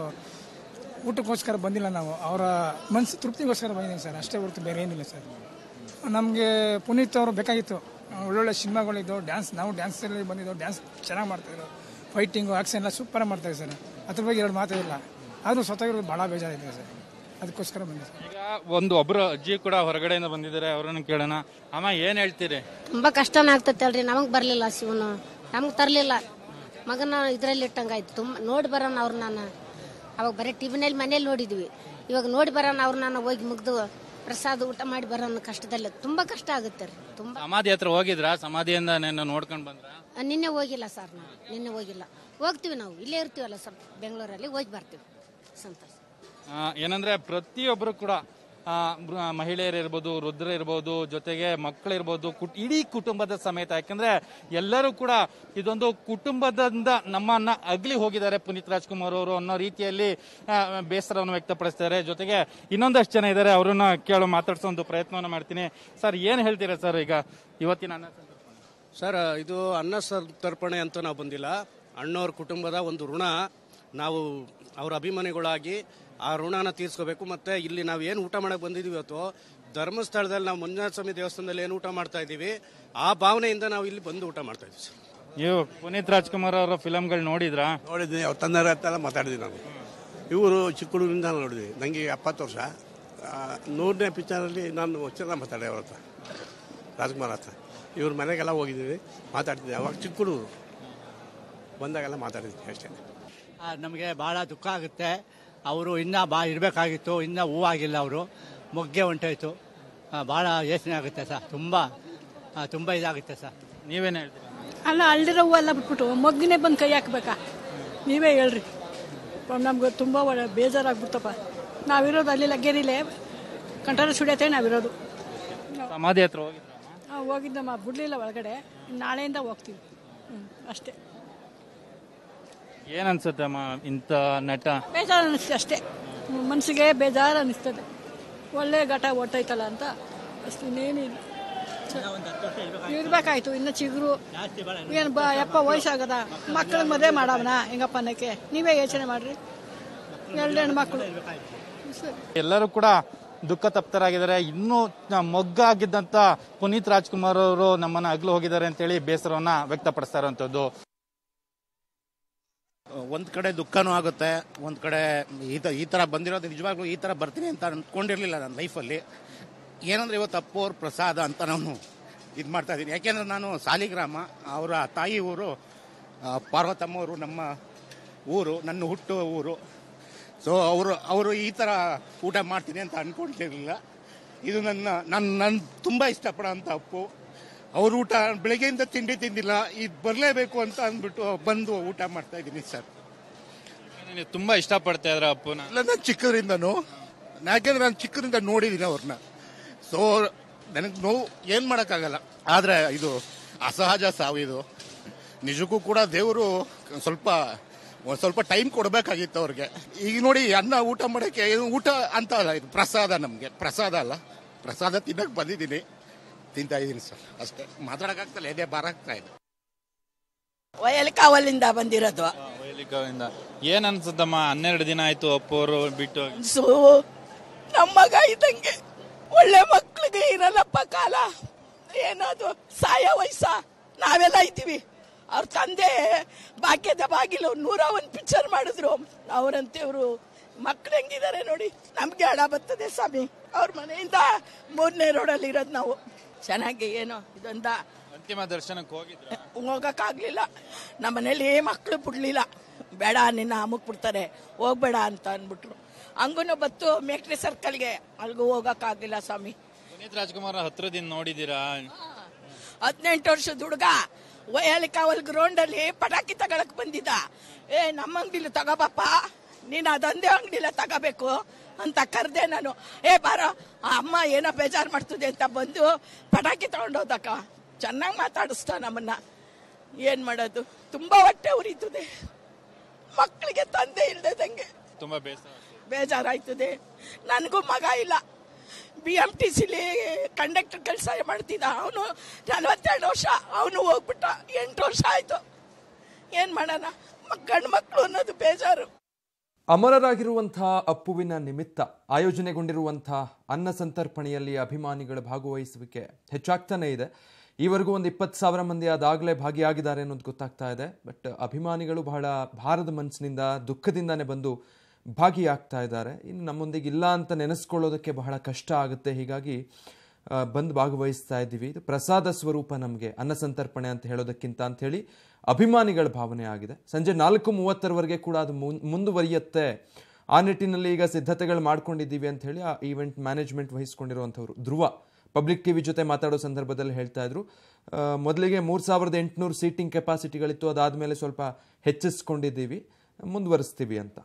ಊಟಕ್ಕೋಸ್ಕರ ಬಂದಿಲ್ಲ ನಾವು ಅವರ ಮನಸ್ಸು ತೃಪ್ತಿಗೋಸ್ಕರ ಬಂದಿದ್ದೀವಿ ಸರ್ ಅಷ್ಟೇ ಹೊರತು ಬೇರೆ ಏನಿಲ್ಲ ಸರ್ ನಮಗೆ ಪುನೀತ್ ಅವರು ಬೇಕಾಗಿತ್ತು ಒಳ್ಳೊಳ್ಳೆ ಸಿನಿಮಾಗಳಿದ್ದು ಡ್ಯಾನ್ಸ್ ನಾವು ಡ್ಯಾನ್ಸಲ್ಲಿ ಬಂದಿದ್ದೋ ಡ್ಯಾನ್ಸ್ ಚೆನ್ನಾಗಿ ಮಾಡ್ತಾಯಿದ್ರು ಫೈಟಿಂಗು ಆಕ್ಷನ್ ಎಲ್ಲ ಸೂಪರಾಗಿ ಮಾಡ್ತಾಯಿದ್ರು ಸರ್ ಅದ್ರ ಬಗ್ಗೆ ಎರಡು ಮಾತೇ ಇಲ್ಲ ಆದರೂ ಸತ್ತೋಗಿರೋದು ಭಾಳ ಬೇಜಾರಾಗಿದೆ ಸರ್ ಅದಕ್ಕೋಸ್ಕರ ಬಂದೆ ಸರ್ ಈಗ ಒಂದು ಒಬ್ರು ಅಜ್ಜಿ ಕೂಡ ಹೊರಗಡೆಯಿಂದ ಬಂದಿದ್ದಾರೆ ಅವರನ್ನು ಕೇಳೋಣ ಅಮ್ಮ ಏನ್ ಹೇಳ್ತೀರಿ ತುಂಬ ಕಷ್ಟನೇ ಆಗ್ತೈತೆ ಅಲ್ರಿ ನಮಗೆ ಬರಲಿಲ್ಲ ಶಿವನು ನಮಗೆ ತರಲಿಲ್ಲ ಮಗನ ಇದರಲ್ಲಿ ಇಟ್ಟಂಗಾಯ್ತು ತುಂಬ ನೋಡಿ ಬರೋಣ ಅವ್ರು ನಾನು ಅವಾಗ ಬರೀ ಟಿವಿನಲ್ಲಿ ಮನೇಲಿ ನೋಡಿದ್ವಿ ಇವಾಗ ನೋಡಿ ಬರೋಣ ಅವ್ರು ನಾನು ಹೋಗಿ ಮುಗ್ದು ಪ್ರಸಾದ ಊಟ ಮಾಡಿ ಬರೋಣ ಕಷ್ಟದಲ್ಲಿ ತುಂಬ ಕಷ್ಟ ಆಗುತ್ತೆ ರೀ ತುಂಬ ಸಮಾಧಿ ಹತ್ರ ಹೋಗಿದ್ರಾ ಸಮಾಧಿಯಿಂದ ನನ್ನ ನೋಡ್ಕೊಂಡು ಬಂದ್ರ ನಿನ್ನೆ ಹೋಗಿಲ್ಲ ಸರ್ ನಾವು ನಿನ್ನೆ ಹೋಗಿಲ್ಲ ಹೋಗ್ತೀವಿ ನಾವು ಇಲ್ಲೇ ಇರ್ತೀವಲ್ಲ ಸರ್ ಬೆಂಗಳೂರಲ್ಲಿ ಹೋಗಿ ಬರ್ತೀವಿ ಸಂತೋಷ ಏನಂದ್ರೆ ಪ್ರತಿಯೊಬ್ಬರು ಕೂಡ ಆ, ಬೃ- ಮಹಿಳೆಯರು ಇರ್ಬೋದು ವೃದ್ಧರು ಇರ್ಬೋದು ಜೊತೆಗೆ ಮಕ್ಕಳಿರ್ಬೋದು ಕುಟ್ ಇಡೀ ಕುಟುಂಬದ ಸಮೇತ ಯಾಕಂದ್ರೆ ಎಲ್ಲರೂ ಕೂಡ ಇದೊಂದು ಕುಟುಂಬದಿಂದ ನಮ್ಮನ್ನ ಅಗ್ಲಿ ಹೋಗಿದ್ದಾರೆ ಪುನೀತ್ ರಾಜ್ಕುಮಾರ್ ಅವರು ಅನ್ನೋ ರೀತಿಯಲ್ಲಿ ಆ, ಬೇಸರವನ್ನು ವ್ಯಕ್ತಪಡಿಸ್ತಾರೆ ಜೊತೆಗೆ ಇನ್ನೊಂದಷ್ಟು ಜನ ಇದ್ದಾರೆ ಅವರನ್ನ ಕೇಳೋ ಮಾತಾಡ್ಸೋ ಒಂದು ಪ್ರಯತ್ನವನ್ನು ಮಾಡ್ತೀನಿ ಸರ್ ಏನ್ ಹೇಳ್ತೀರಾ ಸರ್ ಈಗ ಇವತ್ತಿನ ಅನ್ನ ಸಂತರ್ಪಣೆ? ಸರ್ ಇದು ಅನ್ನ ತರ್ಪಣೆ ಅಂತ ನಾವು ಬಂದಿಲ್ಲ ಅಣ್ಣವ್ರ ಕುಟುಂಬದ ಒಂದು ಋಣ ನಾವು ಅವರ ಅಭಿಮಾನಿಗಳಾಗಿ ಆ ಋಣನ ತೀರ್ಸ್ಕೋಬೇಕು ಮತ್ತೆ ಇಲ್ಲಿ ನಾವು ಏನು ಊಟ ಮಾಡಕ್ಕೆ ಬಂದಿದ್ದೀವಿ ಇವತ್ತು ಧರ್ಮಸ್ಥಳದಲ್ಲಿ ನಾವು ಮಂಜುನಾಥ ಸ್ವಾಮಿ ದೇವಸ್ಥಾನದಲ್ಲಿ ಏನು ಊಟ ಮಾಡ್ತಾ ಇದ್ದೀವಿ ಆ ಭಾವನೆಯಿಂದ ನಾವು ಇಲ್ಲಿ ಬಂದು ಊಟ ಮಾಡ್ತಾ ಇದ್ದೀವಿ ಸರ್ ನೀವು ಪುನೀತ್ ರಾಜ್ಕುಮಾರ್ ಅವರ ಫಿಲಮ್ಗಳು ನೋಡಿದ್ರಾ ನೋಡಿದ್ದೀನಿ ಅವ್ರ ತಂದರ ಹತ್ತೆಲ್ಲ ಮಾತಾಡಿದ್ದೀನಿ ನಾನು ಇವರು ಚಿಕ್ಕ ಹುಡುಗರಿಂದ ನೋಡಿದ್ವಿ ನನಗೆ ಎಪ್ಪತ್ತು ವರ್ಷ ಆ, ನೂರನೇ ಪಿಕ್ಚರಲ್ಲಿ ನಾನು ಚೆನ್ನಾಗಿ ಮಾತಾಡಿದೆ ಅವ್ರ ಹತ್ರ ರಾಜ್ಕುಮಾರ್ ಹತ್ರ ಇವ್ರ ಮನೆಗೆಲ್ಲ ಹೋಗಿದ್ದೀವಿ ಮಾತಾಡ್ತಿದ್ದೆ ಅವಾಗ ಚಿಕ್ಕ ಹುಡುಗರು ಬಂದಾಗೆಲ್ಲ ಮಾತಾಡಿದ್ವಿ ಅಷ್ಟೇ ನಮಗೆ ಭಾಳ ದುಃಖ ಆಗುತ್ತೆ ಅವರು ಇನ್ನೂ ಬಾ ಇರಬೇಕಾಗಿತ್ತು ಇನ್ನೂ ಹೂವಾಗಿಲ್ಲ ಅವರು ಮೊಗ್ಗೆ ಹೊಂಟೋಯ್ತು ಭಾಳ ಯೋಚನೆ ಆಗುತ್ತೆ ಸರ್ ತುಂಬ ತುಂಬ ಇದಾಗುತ್ತೆ ಸರ್ ನೀವೇನು ಹೇಳ್ತೀರಾ ಅಲ್ಲ ಅಲ್ದಿರೋ ಹೂವೆಲ್ಲ ಬಿಟ್ಬಿಟ್ಟು ಮೊಗ್ಗಿನೇ ಬಂದು ಕೈ ಹಾಕ್ಬೇಕಾ ನೀವೇ ಹೇಳ್ರಿ ನಮ್ಗೆ ತುಂಬ ಒಳ್ಳೆ ಬೇಜಾರಾಗ್ಬಿಡ್ತಪ್ಪ ನಾವಿರೋದು ಅಲ್ಲಿ ಲಗ್ಗೇರಿಲೇ ಕಂಠರ ಸುಡಿಯತ್ತೆ ನಾವಿರೋದು ಸಮಾಧಿ ಹತ್ರ ಹೋಗಿದ್ರಾ ಆ, ಹೋಗಿದ್ದಮ್ಮ ಬಿಡ್ಲಿಲ್ಲ ಒಳಗಡೆ ನಾಳೆಯಿಂದ ಹೋಗ್ತೀವಿ ಹ್ಞೂ ಅಷ್ಟೇ ಏನ್ ಅನ್ಸುತ್ತಮ್ಮ ಇಂಥ ನಟ ಬೇಜಾರು ಅನ್ನಿಸ್ತು ಅಷ್ಟೇ ಮನಸ್ಸಿಗೆ ಬೇಜಾರು ಅನ್ನಿಸ್ತದೆ ಒಳ್ಳೆ ಘಟ ಓಡ್ತೈತಲ್ಲ ಅಂತ ಅಷ್ಟು ಇನ್ನೇನಿಲ್ಲ ಇರ್ಬೇಕಾಯ್ತು ಇನ್ನು ಚಿಗುರು ಏನು ಬಾ ಯಪ್ಪ ವಯಸ್ಸಾಗದ ಮಕ್ಕಳಿಗೆ ಮದುವೆ ಮಾಡವನ ಹೆಂಗಪ್ಪ ಅನ್ನಕ್ಕೆ ನೀವೇ ಯೋಚನೆ ಮಾಡ್ರಿ ಎರಡು ಹೆಣ್ಣು ಮಕ್ಕಳು ಸರಿ ಎಲ್ಲರೂ ಕೂಡ ದುಃಖ ತಪ್ತರಾಗಿದ್ದಾರೆ ಇನ್ನೂ ನ- ಮೊಗ್ಗಾಗಿದ್ದಂತ ಪುನೀತ್ ರಾಜ್ಕುಮಾರ್ ಅವರು ನಮ್ಮನ್ನ ಅಗ್ಲು ಹೋಗಿದ್ದಾರೆ ಅಂತೇಳಿ ಬೇಸರವನ್ನ ವ್ಯಕ್ತಪಡಿಸ್ತಾ ಇರುವಂತದ್ದು ಒಂದ್ ಕಡೆ ದುಃಖನೂ ಆಗುತ್ತೆ ಒಂದ್ ಕಡೆ ಈ ತ- ಈ ತರ ಬಂದಿರೋದು ನಿಜವಾಗ್ಲೂ ಈ ತರ ಬರ್ತೀನಿ ಅಂತ ಅನ್ಕೊಂಡಿರ್ಲಿಲ್ಲ ನನ್ನ ಲೈಫಲ್ಲಿ ಏನಂದ್ರೆ ಇವತ್ತು ಅಪ್ಪು ಅವ್ರ ಪ್ರಸಾದ ಅಂತ ನಾನು ಇದು ಮಾಡ್ತಾ ಇದ್ದೀನಿ ಯಾಕೆಂದ್ರೆ ನಾನು ಸಾಲಿಗ್ರಾಮ ಅವರ ತಾಯಿ ಊರು ಆ, ಪಾರ್ವತಮ್ಮ ಅವರು ನಮ್ಮ ಊರು ನನ್ನ ಹುಟ್ಟು ಊರು ಸೊ ಅವರು ಅವರು ಈ ಥರ ಊಟ ಮಾಡ್ತೀನಿ ಅಂತ ಅನ್ಕೊಂಡಿರ್ಲಿಲ್ಲ ಇದು ನನ್ನ ನನ್ನ ನನ್ನ ತುಂಬ ಇಷ್ಟಪಡೋಂಥ ಅಪ್ಪು ಅವ್ರ ಊಟ ಬೆಳಗ್ಗೆಯಿಂದ ತಿಂಡಿ ತಿಂದಿಲ್ಲ ಇದು ಬರಲೇಬೇಕು ಅಂತ ಅಂದ್ಬಿಟ್ಟು ಬಂದು ಊಟ ಮಾಡ್ತಾ ಇದ್ದೀನಿ ಸರ್ ನೀವು ತುಂಬಾ ಇಷ್ಟಪಡ್ತಾ ಇದ್ರ ಅಪ್ಪನ ಇಲ್ಲ ನಾನು ಚಿಕ್ಕದ್ರಿಂದನು ಯಾಕೆಂದ್ರೆ ನಾನು ಚಿಕ್ಕದ್ರಿಂದ ನೋಡಿದ್ದೀನಿ ಅವ್ರನ್ನ ಸೊ ನನಗೆ ನೋವು ಏನು ಮಾಡೋಕ್ಕಾಗಲ್ಲ ಆದರೆ ಇದು ಅಸಹಜ ಸಾವು ಇದು ನಿಜಕ್ಕೂ ಕೂಡ ದೇವರು ಸ್ವಲ್ಪ ಒಂದ್ ಸ್ವಲ್ಪ ಟೈಮ್ ಕೊಡಬೇಕಾಗಿತ್ತು ಅವ್ರಿಗೆ ಈಗ ನೋಡಿ ಅನ್ನ ಊಟ ಮಾಡೋಕ್ಕೆ ಏನು ಊಟ ಅಂತ ಅಲ್ಲ ಇದು ಪ್ರಸಾದ ನಮಗೆ ಪ್ರಸಾದ ಅಲ್ಲ ಪ್ರಸಾದ ತಿನ್ನಕ್ಕೆ ಬಂದಿದ್ದೀನಿ ತಿಂತಾ ಇದ್ದೀನಿ ಸರ್ ಅಷ್ಟೇ ಮಾತಾಡೋಕ್ಕಾಗ್ತಲ್ಲ ಎದೆ ಬಾರಾಗ್ತಾ ಇದೆ ವಯಲ್ ಕಾವಲಿಂದ ಬಂದಿರೋದು ವೈಲಿಕವಿಂದ ಏನ್ ಅನ್ಸುತ್ತಮ್ಮ ಹನ್ನೆರಡು ದಿನ ಆಯ್ತು ಅಪ್ಪು ಅವರು ಬಿಟ್ಟು ಹೋಗಿ. ಸೊ ನಮ್ಮ ಮಗ ಇದ್ದಂಗೆ ಒಳ್ಳೆ ಮಕ್ಳಿಗೆ ಇರಲ್ಲಪ್ಪ ಕಾಲ ಏನದು ಸಾಯ ವಯಸ್ಸ ನಾವೆಲ್ಲ ಇದ್ದೀವಿ ಅವ್ರ ತಂದೆ ಭಾಗ್ಯದ ಬಾಗಿಲು ನೂರ ಒಂದು ಪಿಕ್ಚರ್ ಮಾಡಿದ್ರು ಅವರಂತೆಯವರು ಮಕ್ಳು ಹೆಂಗಿದ್ದಾರೆ ನೋಡಿ ನಮ್ಗೆ ಹಣ ಬರ್ತದೆ ಸ್ವಾಮಿ ಅವ್ರ ಮನೆಯಿಂದ ಮೂರನೇ ರೋಡಲ್ಲಿ ಇರೋದು ನಾವು ಚೆನ್ನಾಗಿ ಏನೋ ಇದೊಂದ ಅಂತಿಮ ದರ್ಶನಕ್ಕೆ ಹೋಗಿದ್ರ ಹೋಗಕ್ಕಾಗ್ಲಿಲ್ಲ ನಮ್ಮ ಮನೇಲಿ ಮಕ್ಕಳು ಬಿಡ್ಲಿಲ್ಲ ಬೇಡ ನಿನ್ನ ಅಮ್ಮಕ್ ಬಿಡ್ತಾರೆ ಹೋಗ್ಬೇಡ ಅಂತ ಅಂದ್ಬಿಟ್ರು ಹಂಗೂ ಬತ್ತು ಮೇಕ್ರಿ ಸರ್ಕಲ್ಗೆ ಅಲ್ಗೂ ಹೋಗಕ್ಕಾಗ್ಲಿಲ್ಲ ಸ್ವಾಮಿ ಪುನೀತ್ ರಾಜ್ಕುಮಾರ್ ಹತ್ರದಿಂದ ನೋಡಿದ್ದೀರಾ ಹದಿನೆಂಟು ವರ್ಷದ ಹುಡುಗ ವಯಾಲಿ ಕಾವಲ್ ಗ್ರೌಂಡ್ ಅಲ್ಲಿ ಪಟಾಕಿ ತಗೊಳಕ್ ಬಂದಿದ್ದ ಏ ನಮ್ಮ ಅಂಗಡಿಲಿ ತಗೋಬಪ್ಪ ನೀನು ಅದೊಂದೇ ಅಂಗಡಿಲ ತಗೋಬೇಕು ಅಂತ ಕರೆದೆ ನಾನು ಏ ಬಾರೋ ಆ ಅಮ್ಮ ಏನೋ ಬೇಜಾರು ಮಾಡ್ತದೆ ಅಂತ ಬಂದು ಪಟಾಕಿ ತಗೊಂಡೋದಕ್ಕ ಚೆನ್ನಾಗಿ ಮಾತಾಡಿಸ್ತಾ ನಮ್ಮನ್ನ ಏನ್ ಮಾಡೋದು ತುಂಬಾ ಹೊಟ್ಟೆ ಉರಿತದೆ ಮಕ್ಕಳಿಗೆ ತಂದೆ ಇಲ್ದಂಗೆ ತುಂಬಾ ಬೇಸರ ಬೇಜಾರಾಯ್ತದೆ ನನಗೂ ಮಗ ಇಲ್ಲ B M T C conductor ಕೆಲಸ ಮಾಡ್ತಿದ್ದ ಅವನು ನಲವತ್ತೆರಡು ವರ್ಷ ಅವನು ಹೋಗ್ಬಿಟ್ಟ ಎಂಟು ವರ್ಷ ಆಯ್ತು ಏನ್ ಮಾಡೋಣ ಗಂಡು ಮಕ್ಕಳು ಅನ್ನೋದು ಬೇಜಾರು ಅಮರರಾಗಿರುವಂತಹ ಅಪ್ಪುವಿನ ನಿಮಿತ್ತ ಆಯೋಜನೆಗೊಂಡಿರುವಂತಹ ಅನ್ನ ಸಂತರ್ಪಣೆಯಲ್ಲಿ ಅಭಿಮಾನಿಗಳ ಭಾಗವಹಿಸುವಿಕೆ ಹೆಚ್ಚಾಗ್ತಾನೆ ಇದೆ ಈವರೆಗೂ ಒಂದು ಇಪ್ಪತ್ತು ಸಾವಿರ ಮಂದಿ ಅದಾಗಲೇ ಭಾಗಿಯಾಗಿದ್ದಾರೆ ಅನ್ನೋದು ಗೊತ್ತಾಗ್ತಾ ಇದೆ ಬಟ್ ಅಭಿಮಾನಿಗಳು ಬಹಳ ಭಾರದ ಮನಸ್ಸಿನಿಂದ ದುಃಖದಿಂದಾನೇ ಬಂದು ಭಾಗಿಯಾಗ್ತಾ ಇದ್ದಾರೆ ಇನ್ನು ನಮ್ಮೊಂದಿಗೆ ಇಲ್ಲ ಅಂತ ನೆನೆಸ್ಕೊಳ್ಳೋದಕ್ಕೆ ಬಹಳ ಕಷ್ಟ ಆಗುತ್ತೆ ಹೀಗಾಗಿ ಆ, ಬಂದು ಭಾಗವಹಿಸ್ತಾ ಇದ್ದೀವಿ ಇದು ಪ್ರಸಾದ ಸ್ವರೂಪ ನಮಗೆ ಅನ್ನ ಸಂತರ್ಪಣೆ ಅಂತ ಹೇಳೋದಕ್ಕಿಂತ ಅಂಥೇಳಿ ಅಭಿಮಾನಿಗಳ ಭಾವನೆ ಆಗಿದೆ ಸಂಜೆ ನಾಲ್ಕು ಮೂವತ್ತರವರೆಗೆ ಕೂಡ ಅದು ಮುನ್- ಮುಂದುವರಿಯುತ್ತೆ ಆ ನಿಟ್ಟಿನಲ್ಲಿ ಈಗ ಸಿದ್ಧತೆಗಳು ಮಾಡ್ಕೊಂಡಿದ್ದೀವಿ ಅಂತ ಹೇಳಿ ಆ ಈವೆಂಟ್ ಮ್ಯಾನೇಜ್ಮೆಂಟ್ ವಹಿಸ್ಕೊಂಡಿರುವಂಥವ್ರು ಧ್ರುವ ಪಬ್ಲಿಕ್ ಟಿವಿ ಜೊತೆ ಮಾತಾಡೋ ಸಂದರ್ಭದಲ್ಲಿ ಹೇಳ್ತಾ ಇದ್ರು ಆ, ಮೊದಲಿಗೆ ಮೂರು ಸಾವಿರದ ಎಂಟುನೂರು ಸೀಟಿಂಗ್ ಕೆಪಾಸಿಟಿಗಳಿತ್ತು ಅದಾದಮೇಲೆ ಸ್ವಲ್ಪ ಹೆಚ್ಚಿಸ್ಕೊಂಡಿದ್ದೀವಿ ಮುಂದುವರಿಸ್ತೀವಿ ಅಂತ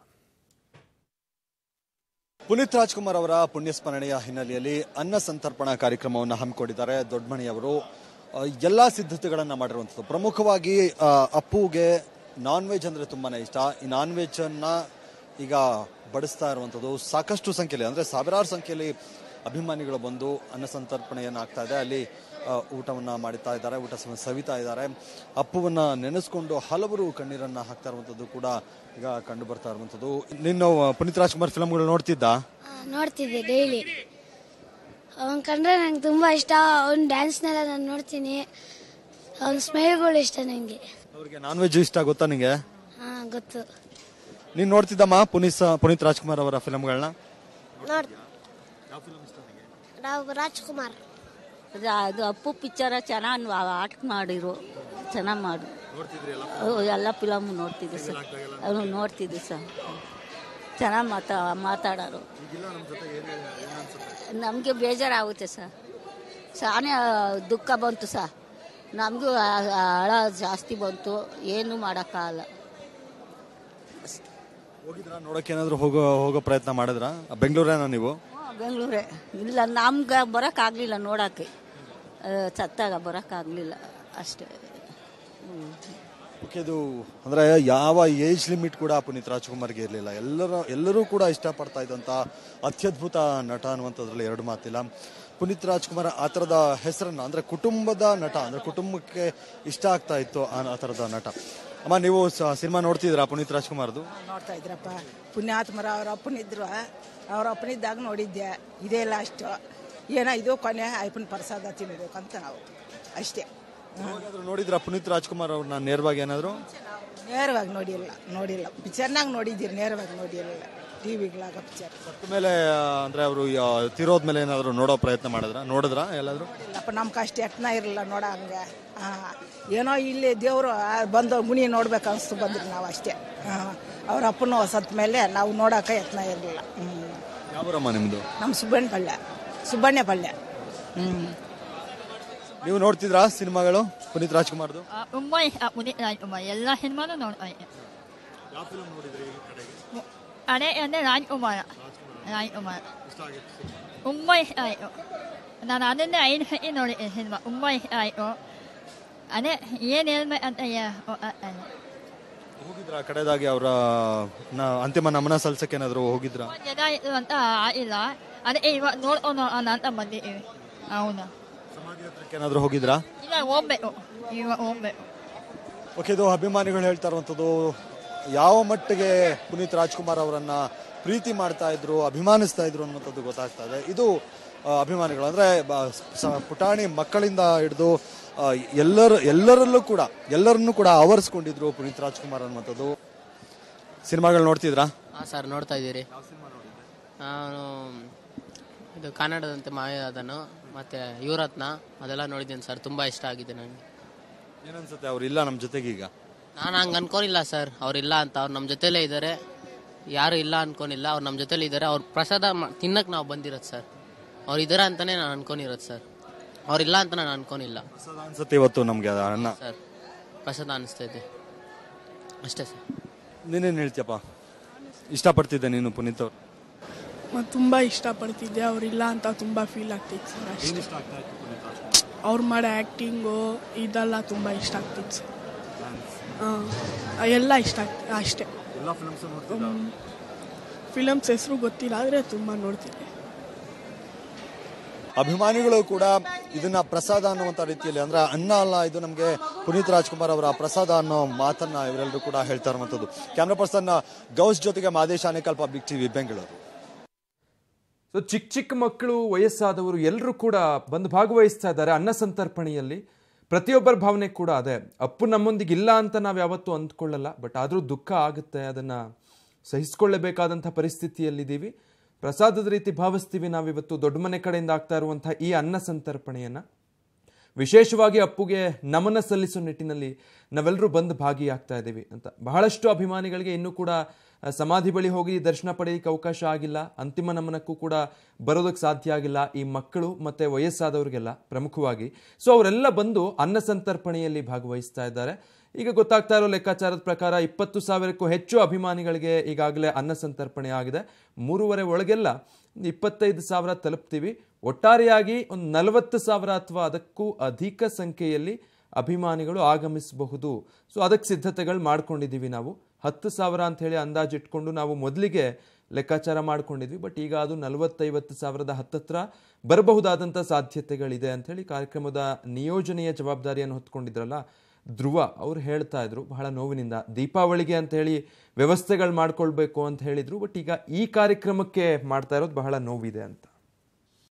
ಪುನೀತ್ ರಾಜ್ಕುಮಾರ್ ಅವರ ಪುಣ್ಯಸ್ಮರಣೆಯ ಹಿನ್ನೆಲೆಯಲ್ಲಿ ಅನ್ನ ಸಂತರ್ಪಣಾ ಕಾರ್ಯಕ್ರಮವನ್ನು ಹಮ್ಮಿಕೊಂಡಿದ್ದಾರೆ ದೊಡ್ಡಮಣಿಯವರು ಆ, ಎಲ್ಲಾ ಸಿದ್ಧತೆಗಳನ್ನ ಮಾಡಿರುವಂಥದ್ದು ಪ್ರಮುಖವಾಗಿ ಆ, ಅಪ್ಪುಗೆ ನಾನ್ ವೆಜ್ ಅಂದ್ರೆ ತುಂಬಾನೇ ಇಷ್ಟ ಈ ನಾನ್ ವೆಜ್ ಅನ್ನ ಈಗ ಬಡಿಸ್ತಾ ಇರುವಂಥದ್ದು ಸಾಕಷ್ಟು ಸಂಖ್ಯೆಯಲ್ಲಿ ಅಂದ್ರೆ ಸಾವಿರಾರು ಸಂಖ್ಯೆಯಲ್ಲಿ ಅಭಿಮಾನಿಗಳು ಬಂದು ಅನ್ನ ಸಂತರ್ಪಣೆಯನ್ನು ಆಗ್ತಾ ಇದೆ ಅಲ್ಲಿ ಆ, ಊಟವನ್ನ ಮಾಡುತ್ತಾ ಇದ್ದಾರೆ ಊಟ ಸವ- ಸವಿತಾ ಇದ್ದಾರೆ ಅಪ್ಪುವನ್ನ ನೆನೆಸ್ಕೊಂಡು ಹಲವರು ಕಣ್ಣೀರನ್ನ ಹಾಕ್ತಾ ಇರುವಂಥದ್ದು ಕೂಡ ಈಗ ಕಂಡು ಬರ್ತಾ ಇರುವಂಥದ್ದು ನಿನ್ನ ಪುನೀತ್ ರಾಜ್ಕುಮಾರ್ ಫಿಲ್ಮ್ಗಳು ನೋಡ್ತಿದ್ದ ನೋಡ್ತಿದ್ದೆ ಡೈಲಿ ಅವನ್ ಕಂಡ್ರೆ ನಂಗೆ ತುಂಬ ಇಷ್ಟ ಅವ್ನ ಡ್ಯಾನ್ಸ್ನೆಲ್ಲ ನಾನು ನೋಡ್ತೀನಿ ಅವನ ಸ್ಮೈಲ್ಗಳು ಇಷ್ಟ ನನಗೆ ಅವ್ರಿಗೆ ನಾನ್ ವೆಜ್ ಇಷ್ಟ ಗೊತ್ತಾ ನಿಂಗೆ ಹಾಂ ಗೊತ್ತು ನೀನ್ ನೋಡ್ತಿದ್ದಮ್ಮ ಪುನೀತ್ ಪುನೀತ್ ರಾಜ್ಕುಮಾರ್ ಅವರ ಫಿಲ್ಮ್ಗಳನ್ನ ನೋಡ್ ನಾವು ರಾಜ್ಕುಮಾರ್ ಅದು ಅಪ್ಪು ಪಿಕ್ಚರ ಚೆನ್ನಾಗಿ ಆಟ ಮಾಡಿರು ಚೆನ್ನಾಗಿ ಮಾಡು ಓ, ಎಲ್ಲ ಫಿಲಮ್ ನೋಡ್ತಿದ್ದೆ ಸರ್ ಅವನು ನೋಡ್ತಿದ್ದೆ ಸರ್ ಚೆನ್ನಾಗಿ ಮಾತಾ ಮಾತಾಡೋರು ನಮಗೆ ಬೇಜಾರಾಗುತ್ತೆ ಸರ್ ಸಾನೇ ದುಃಖ ಬಂತು ಸರ್ ನಮಗೂ ಹಳ ಜಾಸ್ತಿ ಬಂತು ಏನು ಮಾಡೋಕ್ಕಾಗಲ್ಲ ಹೋಗಿದ್ರ ನೋಡಕ್ಕೆ ಏನಾದ್ರು ಹೋಗೋ ಹೋಗೋ ಪ್ರಯತ್ನ ಮಾಡಿದ್ರ ಬೆಂಗಳೂರೇನ ನೀವು ಬೆಂಗಳೂರೇ ಇಲ್ಲ ನಮ್ಗೆ ಬರೋಕ್ಕಾಗಲಿಲ್ಲ ನೋಡೋಕ್ಕೆ ಸತ್ತಾಗ ಬರೋಕ್ಕಾಗಲಿಲ್ಲ ಅಷ್ಟೇ ಹ್ಞೂ ಓಕೆ ಇದು ಅಂದ್ರೆ ಯಾವ ಏಜ್ ಲಿಮಿಟ್ ಕೂಡ ಪುನೀತ್ ರಾಜ್ಕುಮಾರ್ಗೆ ಇರಲಿಲ್ಲ ಎಲ್ಲರೂ ಎಲ್ಲರೂ ಕೂಡ ಇಷ್ಟಪಡ್ತಾ ಇದ್ದಂತ ಅತ್ಯದ್ಭುತ ನಟ ಅನ್ನುವಂಥದ್ರಲ್ಲಿ ಎರಡು ಮಾತಿಲ್ಲ ಪುನೀತ್ ರಾಜ್ಕುಮಾರ್ ಆ ಥರದ ಹೆಸರನ್ನ ಅಂದ್ರೆ ಕುಟುಂಬದ ನಟ ಅಂದ್ರೆ ಕುಟುಂಬಕ್ಕೆ ಇಷ್ಟ ಆಗ್ತಾ ಇತ್ತು ಆ ಆ ಥರದ ನಟ ಅಮ್ಮ ನೀವು ಸಿನಿಮಾ ನೋಡ್ತಿದ್ದೀರಾ ಪುನೀತ್ ರಾಜ್ಕುಮಾರ್ದು ನೋಡ್ತಾ ಇದ್ರಪ್ಪ ಪುಣ್ಯಾತ್ಮರ ಅವ್ರ ಅಪ್ಪನಿದ್ರು ಅವ್ರ ಅಪ್ಪನಿದ್ದಾಗ ನೋಡಿದ್ದೆ ಇದೇ ಲಾಸ್ಟ್ ಏನೋ ಇದು ಕೊನೆ ಅಯ್ಯಪ್ಪನ ಪ್ರಸಾದ ತಿನ್ನಬೇಕಂತ ನಾವು ಅಷ್ಟೇ ಯಾವಾಗಾದ್ರೂ ನೋಡಿದ್ರ ಪುನೀತ್ ರಾಜ್ಕುಮಾರ್ ಅವ್ರನ್ನ ನೇರವಾಗಿ ಏನಾದ್ರು ನೇರವಾಗಿ ನೋಡಿಲ್ಲ ನೋಡಿಲ್ಲ ಪಿಕ್ಚರ್ನಾಗ ನೋಡಿದ್ದೀರಿ ನೇರವಾಗಿ ನೋಡಿರಲಿಲ್ಲ ಟಿ ವಿಗಳಾಗ ಪಿಕ್ಚರ್ ಮೇಲೆ ಆ, ಅಂದ್ರೆ ಅವರು ತಿರೋದ್ಮೇಲೆ ಏನಾದ್ರು ನೋಡೋ ಪ್ರಯತ್ನ ಮಾಡಿದ್ರ ನೋಡಿದ್ರ ಎಲ್ಲಾದ್ರು ಇಲ್ಲಪ್ಪ ನಮ್ಗೆ ಅಷ್ಟು ಯತ್ನ ಇರಲಿಲ್ಲ ನೋಡೋ ಹಂಗೆ ಹಾಂ ಏನೋ ಇಲ್ಲಿ ದೇವರು ಬಂದು ಮುನಿ ನೋಡ್ಬೇಕು ಅನಿಸ್ತು ಬಂದ್ರಿ ನಾವು ಅಷ್ಟೇ ಹಾಂ ಅವ್ರ ಅಪ್ಪನ ಸತ್ತ ಮೇಲೆ ನಾವು ನೋಡೋಕೆ ಯತ್ನ ಇರಲಿಲ್ಲ ಹ್ಞೂ ಯಾವೂರಮ್ಮ ನಿಮ್ದು ನಮ್ಮ ಸುಬ್ಬಣ್ಣ ಪಳ್ಳೆ ಸುಬ್ಬಣ್ಣ ಪಳ್ಳೆ ಹ್ಞೂ ನೀವು ನೋಡ್ತಿದ್ರಾ ಸಿನಿಮಾಗಳು ಪುನೀತ್ ರಾಜ್ಕುಮಾರ್ದು ಉಮ್ಮೈ ಪುನೀತ್ ರಾಜ್ಕುಮಾರ್ ಎಲ್ಲ ಸಿನಿಮಾನು ನೋಡ್ತಾ ಇದ್ದೆ ಅದೇ ಅಂದರೆ ರಾಜ್ಕುಮಾರ ರಾಜ್ಕುಮಾರ ತುಂಬ ಇಷ್ಟ ಆಯಿತು ನಾನು ಅದನ್ನೇ ಐದು ಸತಿ ನೋಡಿದ್ದೆ ಸಿನಿಮಾ ತುಂಬ ಇಷ್ಟ ಆಯಿತು ಅದೇ ಏನು ಹೇಳ್ಬೇಕಂತ ಗೊತ್ತಾಗ್ತಾಯಿಲ್ಲ ಹೋಗಿದ್ರ ಕಡೆದಾಗಿ ಅವರ ಅಂತಿಮ ನಮನ ಸಲ್ಸಕ್ಕೆ ಏನಾದ್ರು ಹೋಗಿದ್ರ ಜನ ಇದು ಅಂತ ಆಗಿಲ್ಲ ಅದೇ ಇವಾಗ ನೋಡ್ಕೊಂಡು ನೋಡೋಣ ಅಂತ ಬಂದಿದ್ದೀವಿ ಹೌದಾ ಏನಾದ್ರು ಹೋಗಿದ್ರಾ ಇಲ್ಲ ಹೋಗ್ಬೇಕು ಇವಾಗ ಹೋಗ್ಬೇಕು ಓಕೆ ಇದು ಅಭಿಮಾನಿಗಳು ಹೇಳ್ತಾ ಇರುವಂಥದ್ದು ಯಾವ ಮಟ್ಟಿಗೆ ಪುನೀತ್ ರಾಜ್ಕುಮಾರ್ ಅವರನ್ನ ಪ್ರೀತಿ ಮಾಡ್ತಾ ಇದ್ರು ಅಭಿಮಾನಿಸ್ತಾ ಇದ್ರು ಅನ್ನುವಂಥದ್ದು ಗೊತ್ತಾಗ್ತಾ ಇದೆ ಇದು ಆ, ಅಭಿಮಾನಿಗಳು ಅಂದರೆ ಪುಟಾಣಿ ಮಕ್ಕಳಿಂದ ಹಿಡಿದು ಆ, ಎಲ್ಲರ ಎಲ್ಲರಲ್ಲೂ ಕೂಡ ಎಲ್ಲರನ್ನೂ ಕೂಡ ಆವರಿಸ್ಕೊಂಡಿದ್ರು ಪುನೀತ್ ರಾಜ್ಕುಮಾರ್ ಅನ್ನುವಂಥದ್ದು ಸಿನಿಮಾಗಳು ನೋಡ್ತಿದ್ರಾ ಹಾಂ ಸರ್ ನೋಡ್ತಾ ಇದ್ದೀರಿ ನಾನು ಇದು ಕನ್ನಡದಂತೆ ಮಾಯದನು ಮತ್ತು ಯುವರತ್ನ ಅದೆಲ್ಲ ನೋಡಿದ್ದೀನಿ ಸರ್ ತುಂಬ ಇಷ್ಟ ಆಗಿದೆ ನನಗೆ ಏನನ್ಸುತ್ತೆ ಅವ್ರು ಇಲ್ಲ ನಮ್ಮ ಜೊತೆಗೆ ಈಗ ನಾನು ಹಂಗೆ ಅನ್ಕೊಂಡಿಲ್ಲ ಸರ್ ಅವ್ರಿಲ್ಲ ಅಂತ ಅವ್ರು ನಮ್ಮ ಜೊತೆಲೇ ಇದ್ದಾರೆ ಯಾರು ಇಲ್ಲ ಅನ್ಕೊಂಡಿಲ್ಲ ಅವ್ರು ನಮ್ಮ ಜೊತೆಲಿ ಇದ್ದಾರೆ ಅವ್ರ ಪ್ರಸಾದ ಮ- ತಿನ್ನಕ್ಕೆ ನಾವು ಬಂದಿರೋದು ಸರ್ ಅವ್ರು ಇದ್ದಾರೆ ಅಂತಲೇ ನಾನು ಅನ್ಕೊಂಡಿರೋದು ಸರ್ ಅವ್ರಿಲ್ಲ ಅಂತ ನಾನು ಅನ್ಕೊಂಡಿಲ್ಲ ಅನ್ಸುತ್ತೆ ಇವತ್ತು ನಮಗೆ ಅಣ್ಣ ಸರ್ ಪ್ರಸಾದ ಅನಿಸ್ತೈತೆ ಅಷ್ಟೇ ಸರ್ ನೀನೇನು ಹೇಳ್ತೀಯಪ್ಪ ಇಷ್ಟಪಡ್ತಿದ್ದೆ ನೀನು ಪುನೀತ್ ಅವ್ರು ಮತ್ತು ತುಂಬ ಇಷ್ಟಪಡ್ತಿದ್ದೆ ಅವ್ರಿಲ್ಲ ಅಂತ ತುಂಬ ಫೀಲ್ ಆಗ್ತಿತ್ತು ಸರ್ ಅಷ್ಟೇ ಅವ್ರು ಮಾಡೋ ಆ್ಯಕ್ಟಿಂಗು ಇದೆಲ್ಲ ತುಂಬ ಇಷ್ಟ ಆಗ್ತಿತ್ತು ಸರ್ ಹಾಂ ಎಲ್ಲ ಇಷ್ಟ ಆಗ್ತಿದೆ ಅಷ್ಟೇ ಫಿಲಮ್ಸ್ ಹೆಸರು ಗೊತ್ತಿಲ್ಲ ಆದರೆ ತುಂಬ ನೋಡ್ತಿದ್ದೆ ಅಭಿಮಾನಿಗಳು ಕೂಡ ಇದನ್ನ ಪ್ರಸಾದ ಅನ್ನುವಂಥ ರೀತಿಯಲ್ಲಿ ಅಂದ್ರೆ ಅನ್ನ ಅಲ್ಲ ಇದು ನಮಗೆ ಪುನೀತ್ ರಾಜ್ಕುಮಾರ್ ಅವರ ಪ್ರಸಾದ ಅನ್ನೋ ಮಾತನ್ನ ಇವರೆಲ್ಲರೂ ಕೂಡ ಹೇಳ್ತಾ ಇರುವಂಥದ್ದು ಕ್ಯಾಮ್ರಾ ಪರ್ಸನ್ ಗೌಸ್ ಜೊತೆಗೆ Madesh Anekal public TV Bengaluru so ಚಿಕ್ಕ ಚಿಕ್ಕ ಮಕ್ಕಳು ವಯಸ್ಸಾದವರು ಎಲ್ಲರೂ ಕೂಡ ಬಂದು ಭಾಗವಹಿಸ್ತಾ ಇದ್ದಾರೆ ಅನ್ನ ಸಂತರ್ಪಣೆಯಲ್ಲಿ ಪ್ರತಿಯೊಬ್ಬರ ಭಾವನೆ ಕೂಡ ಅದೇ ಅಪ್ಪು ನಮ್ಮೊಂದಿಗೆ ಇಲ್ಲ ಅಂತ ನಾವು ಯಾವತ್ತೂ ಅಂದ್ಕೊಳ್ಳಲ್ಲ ಬಟ್ ಆದರೂ ದುಃಖ ಆಗುತ್ತೆ ಅದನ್ನು ಸಹಿಸ್ಕೊಳ್ಳೇಬೇಕಾದಂಥ ಪರಿಸ್ಥಿತಿಯಲ್ಲಿದ್ದೀವಿ ಪ್ರಸಾದದ ರೀತಿ ಭಾವಿಸ್ತೀವಿ ನಾವಿವತ್ತು ದೊಡ್ಡ ಮನೆ ಕಡೆಯಿಂದ ಆಗ್ತಾ ಇರುವಂಥ ಈ ಅನ್ನ ಸಂತರ್ಪಣೆಯನ್ನು ವಿಶೇಷವಾಗಿ ಅಪ್ಪುಗೆ ನಮನ ಸಲ್ಲಿಸೋ ನಿಟ್ಟಿನಲ್ಲಿ ನಾವೆಲ್ಲರೂ ಬಂದು ಭಾಗಿಯಾಗ್ತಾ ಇದ್ದೀವಿ ಅಂತ ಬಹಳಷ್ಟು ಅಭಿಮಾನಿಗಳಿಗೆ ಇನ್ನೂ ಕೂಡ ಆ, ಸಮಾಧಿ ಬಳಿ ಹೋಗಿ ದರ್ಶನ ಪಡೆಯೋಕ್ಕೆ ಅವಕಾಶ ಆಗಿಲ್ಲ ಅಂತಿಮ ನಮನಕ್ಕೂ ಕೂಡ ಬರೋದಕ್ಕೆ ಸಾಧ್ಯ ಆಗಿಲ್ಲ ಈ ಮಕ್ಕಳು ಮತ್ತು ವಯಸ್ಸಾದವರಿಗೆಲ್ಲ ಪ್ರಮುಖವಾಗಿ ಸೊ ಅವರೆಲ್ಲ ಬಂದು ಅನ್ನ ಸಂತರ್ಪಣೆಯಲ್ಲಿ ಭಾಗವಹಿಸ್ತಾ ಇದ್ದಾರೆ ಈಗ ಗೊತ್ತಾಗ್ತಾ ಇರೋ ಲೆಕ್ಕಾಚಾರದ ಪ್ರಕಾರ ಇಪ್ಪತ್ತು ಸಾವಿರಕ್ಕೂ ಹೆಚ್ಚು ಅಭಿಮಾನಿಗಳಿಗೆ ಈಗಾಗಲೇ ಅನ್ನ ಸಂತರ್ಪಣೆ ಆಗಿದೆ ಮೂರುವರೆ ಒಳಗೆಲ್ಲ ಒಂದು ಇಪ್ಪತ್ತೈದು ಸಾವಿರ ತಲುಪ್ತೀವಿ ಒಟ್ಟಾರೆಯಾಗಿ ಒಂದು ನಲವತ್ತು ಸಾವಿರ ಅಥವಾ ಅದಕ್ಕೂ ಅಧಿಕ ಸಂಖ್ಯೆಯಲ್ಲಿ ಅಭಿಮಾನಿಗಳು ಆಗಮಿಸಬಹುದು ಸೊ ಅದಕ್ಕೆ ಸಿದ್ಧತೆಗಳು ಮಾಡ್ಕೊಂಡಿದ್ದೀವಿ ನಾವು ಹತ್ತು ಸಾವಿರ ಅಂತ ಹೇಳಿ ಅಂದಾಜಿಟ್ಕೊಂಡು ನಾವು ಮೊದಲಿಗೆ ಲೆಕ್ಕಾಚಾರ ಮಾಡ್ಕೊಂಡಿದ್ವಿ ಬಟ್ ಈಗ ಅದು ನಲವತ್ತೈವತ್ತು ಸಾವಿರದ ಹತ್ತತ್ರ ಬರಬಹುದಾದಂಥ ಸಾಧ್ಯತೆಗಳಿದೆ ಅಂತ ಹೇಳಿ ಕಾರ್ಯಕ್ರಮದ ನಿಯೋಜನೆಯ ಜವಾಬ್ದಾರಿಯನ್ನು ಹೊತ್ಕೊಂಡಿದ್ರಲ್ಲ ಧ್ರುವ ಅವ್ರು ಹೇಳ್ತಾ ಇದ್ರು ಬಹಳ ನೋವಿನಿಂದ ದೀಪಾವಳಿಗೆ ಅಂತ ಹೇಳಿ ವ್ಯವಸ್ಥೆಗಳು ಮಾಡ್ಕೊಳ್ಬೇಕು ಅಂತ ಹೇಳಿದ್ರು ಬಟ್ ಈಗ ಈ ಕಾರ್ಯಕ್ರಮಕ್ಕೆ ಮಾಡ್ತಾ ಇರೋದು ಬಹಳ ನೋವಿದೆ ಅಂತ